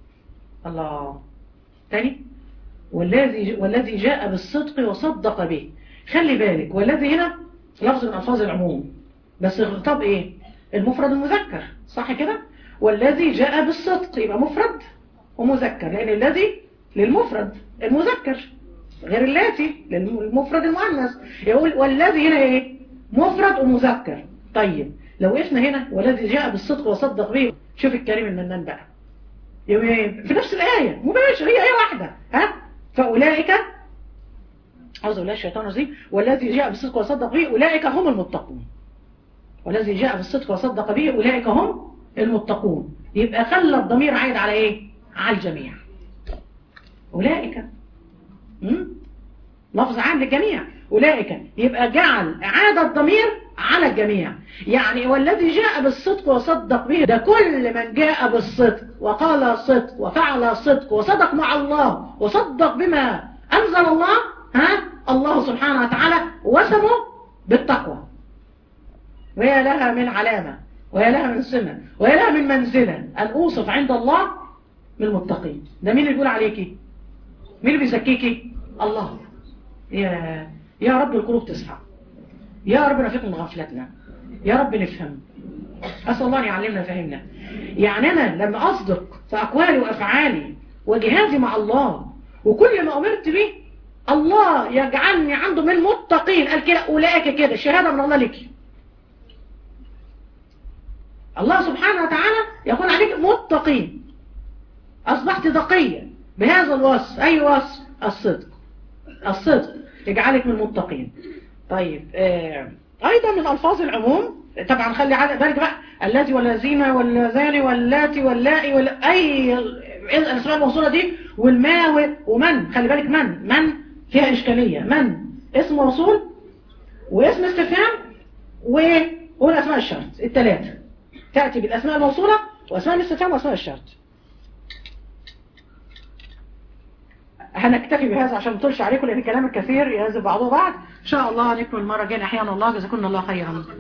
الله تاني والذي والذي جاء بالصدق وصدق به خلي بالك والذي هنا لفظ من الفاظ العموم بس الخطاب ايه المفرد المذكر صح كده والذي جاء بالصدق يبقى مفرد ومذكر لان الذي للمفرد المذكر غير اللاتي للمفرد المؤنث يقول والذي هنا ايه مفرد ومذكر طيب لو وقفنا هنا والذي جاء بالصدق وصدق به شوف الكريم المنان بقى في نفس الآية مباشر هي آية واحدة ها فأولئك أعوذ بالله الشيطان الرجيم والذي جاء بالصدق وصدق به أولئك هم المتقون والذي جاء بالصدق وصدق به أولئك هم المتقون يبقى خلى الضمير عايد على إيه على الجميع أولئك مم؟ لفظ عام للجميع أولئك يبقى جعل عاد الضمير على الجميع يعني والذي جاء بالصدق وصدق به ده كل من جاء بالصدق وقال صدق وفعل صدق وصدق مع الله وصدق بما أنزل الله ها الله سبحانه وتعالى وسمه بالتقوى وهي لها من علامة وهي لها من سنة وهي لها من منزلة أن أوصف عند الله بالمتقين ده مين اللي بيقول عليكي مين اللي بيزكيكي الله يا يا رب القلوب تصحى يا رب نفق من غفلتنا يا رب نفهم أسأل الله أن يعلمنا فهمنا يعني أنا لما أصدق في أقوالي وأفعالي وجهازي مع الله وكل ما أمرت به الله يجعلني عنده من المتقين قال كده أولئك كده الشهادة من الله لك الله سبحانه وتعالى يقول عليك متقين أصبحت ذقية بهذا الوصف أي وصف الصدق الصدق يجعلك من المتقين طيب آه أيضا من ألفاظ العموم طبعا خلي على بالك بقى الذي والذين واللذان واللاتي واللائي ولا أي الأسماء الموصولة دي والما ومن خلي بالك من من فيها إشكالية من اسم موصول واسم استفهام والأسماء الشرط الثلاثة تأتي بالأسماء الموصولة وأسماء الاستفهام وأسماء الشرط هنكتفي بهذا عشان ما نطولش عليكم لان الكلام الكثير يهذب بعضه بعض ان شاء الله نكمل المره الجايه احيانا الله جزاكم الله خيرا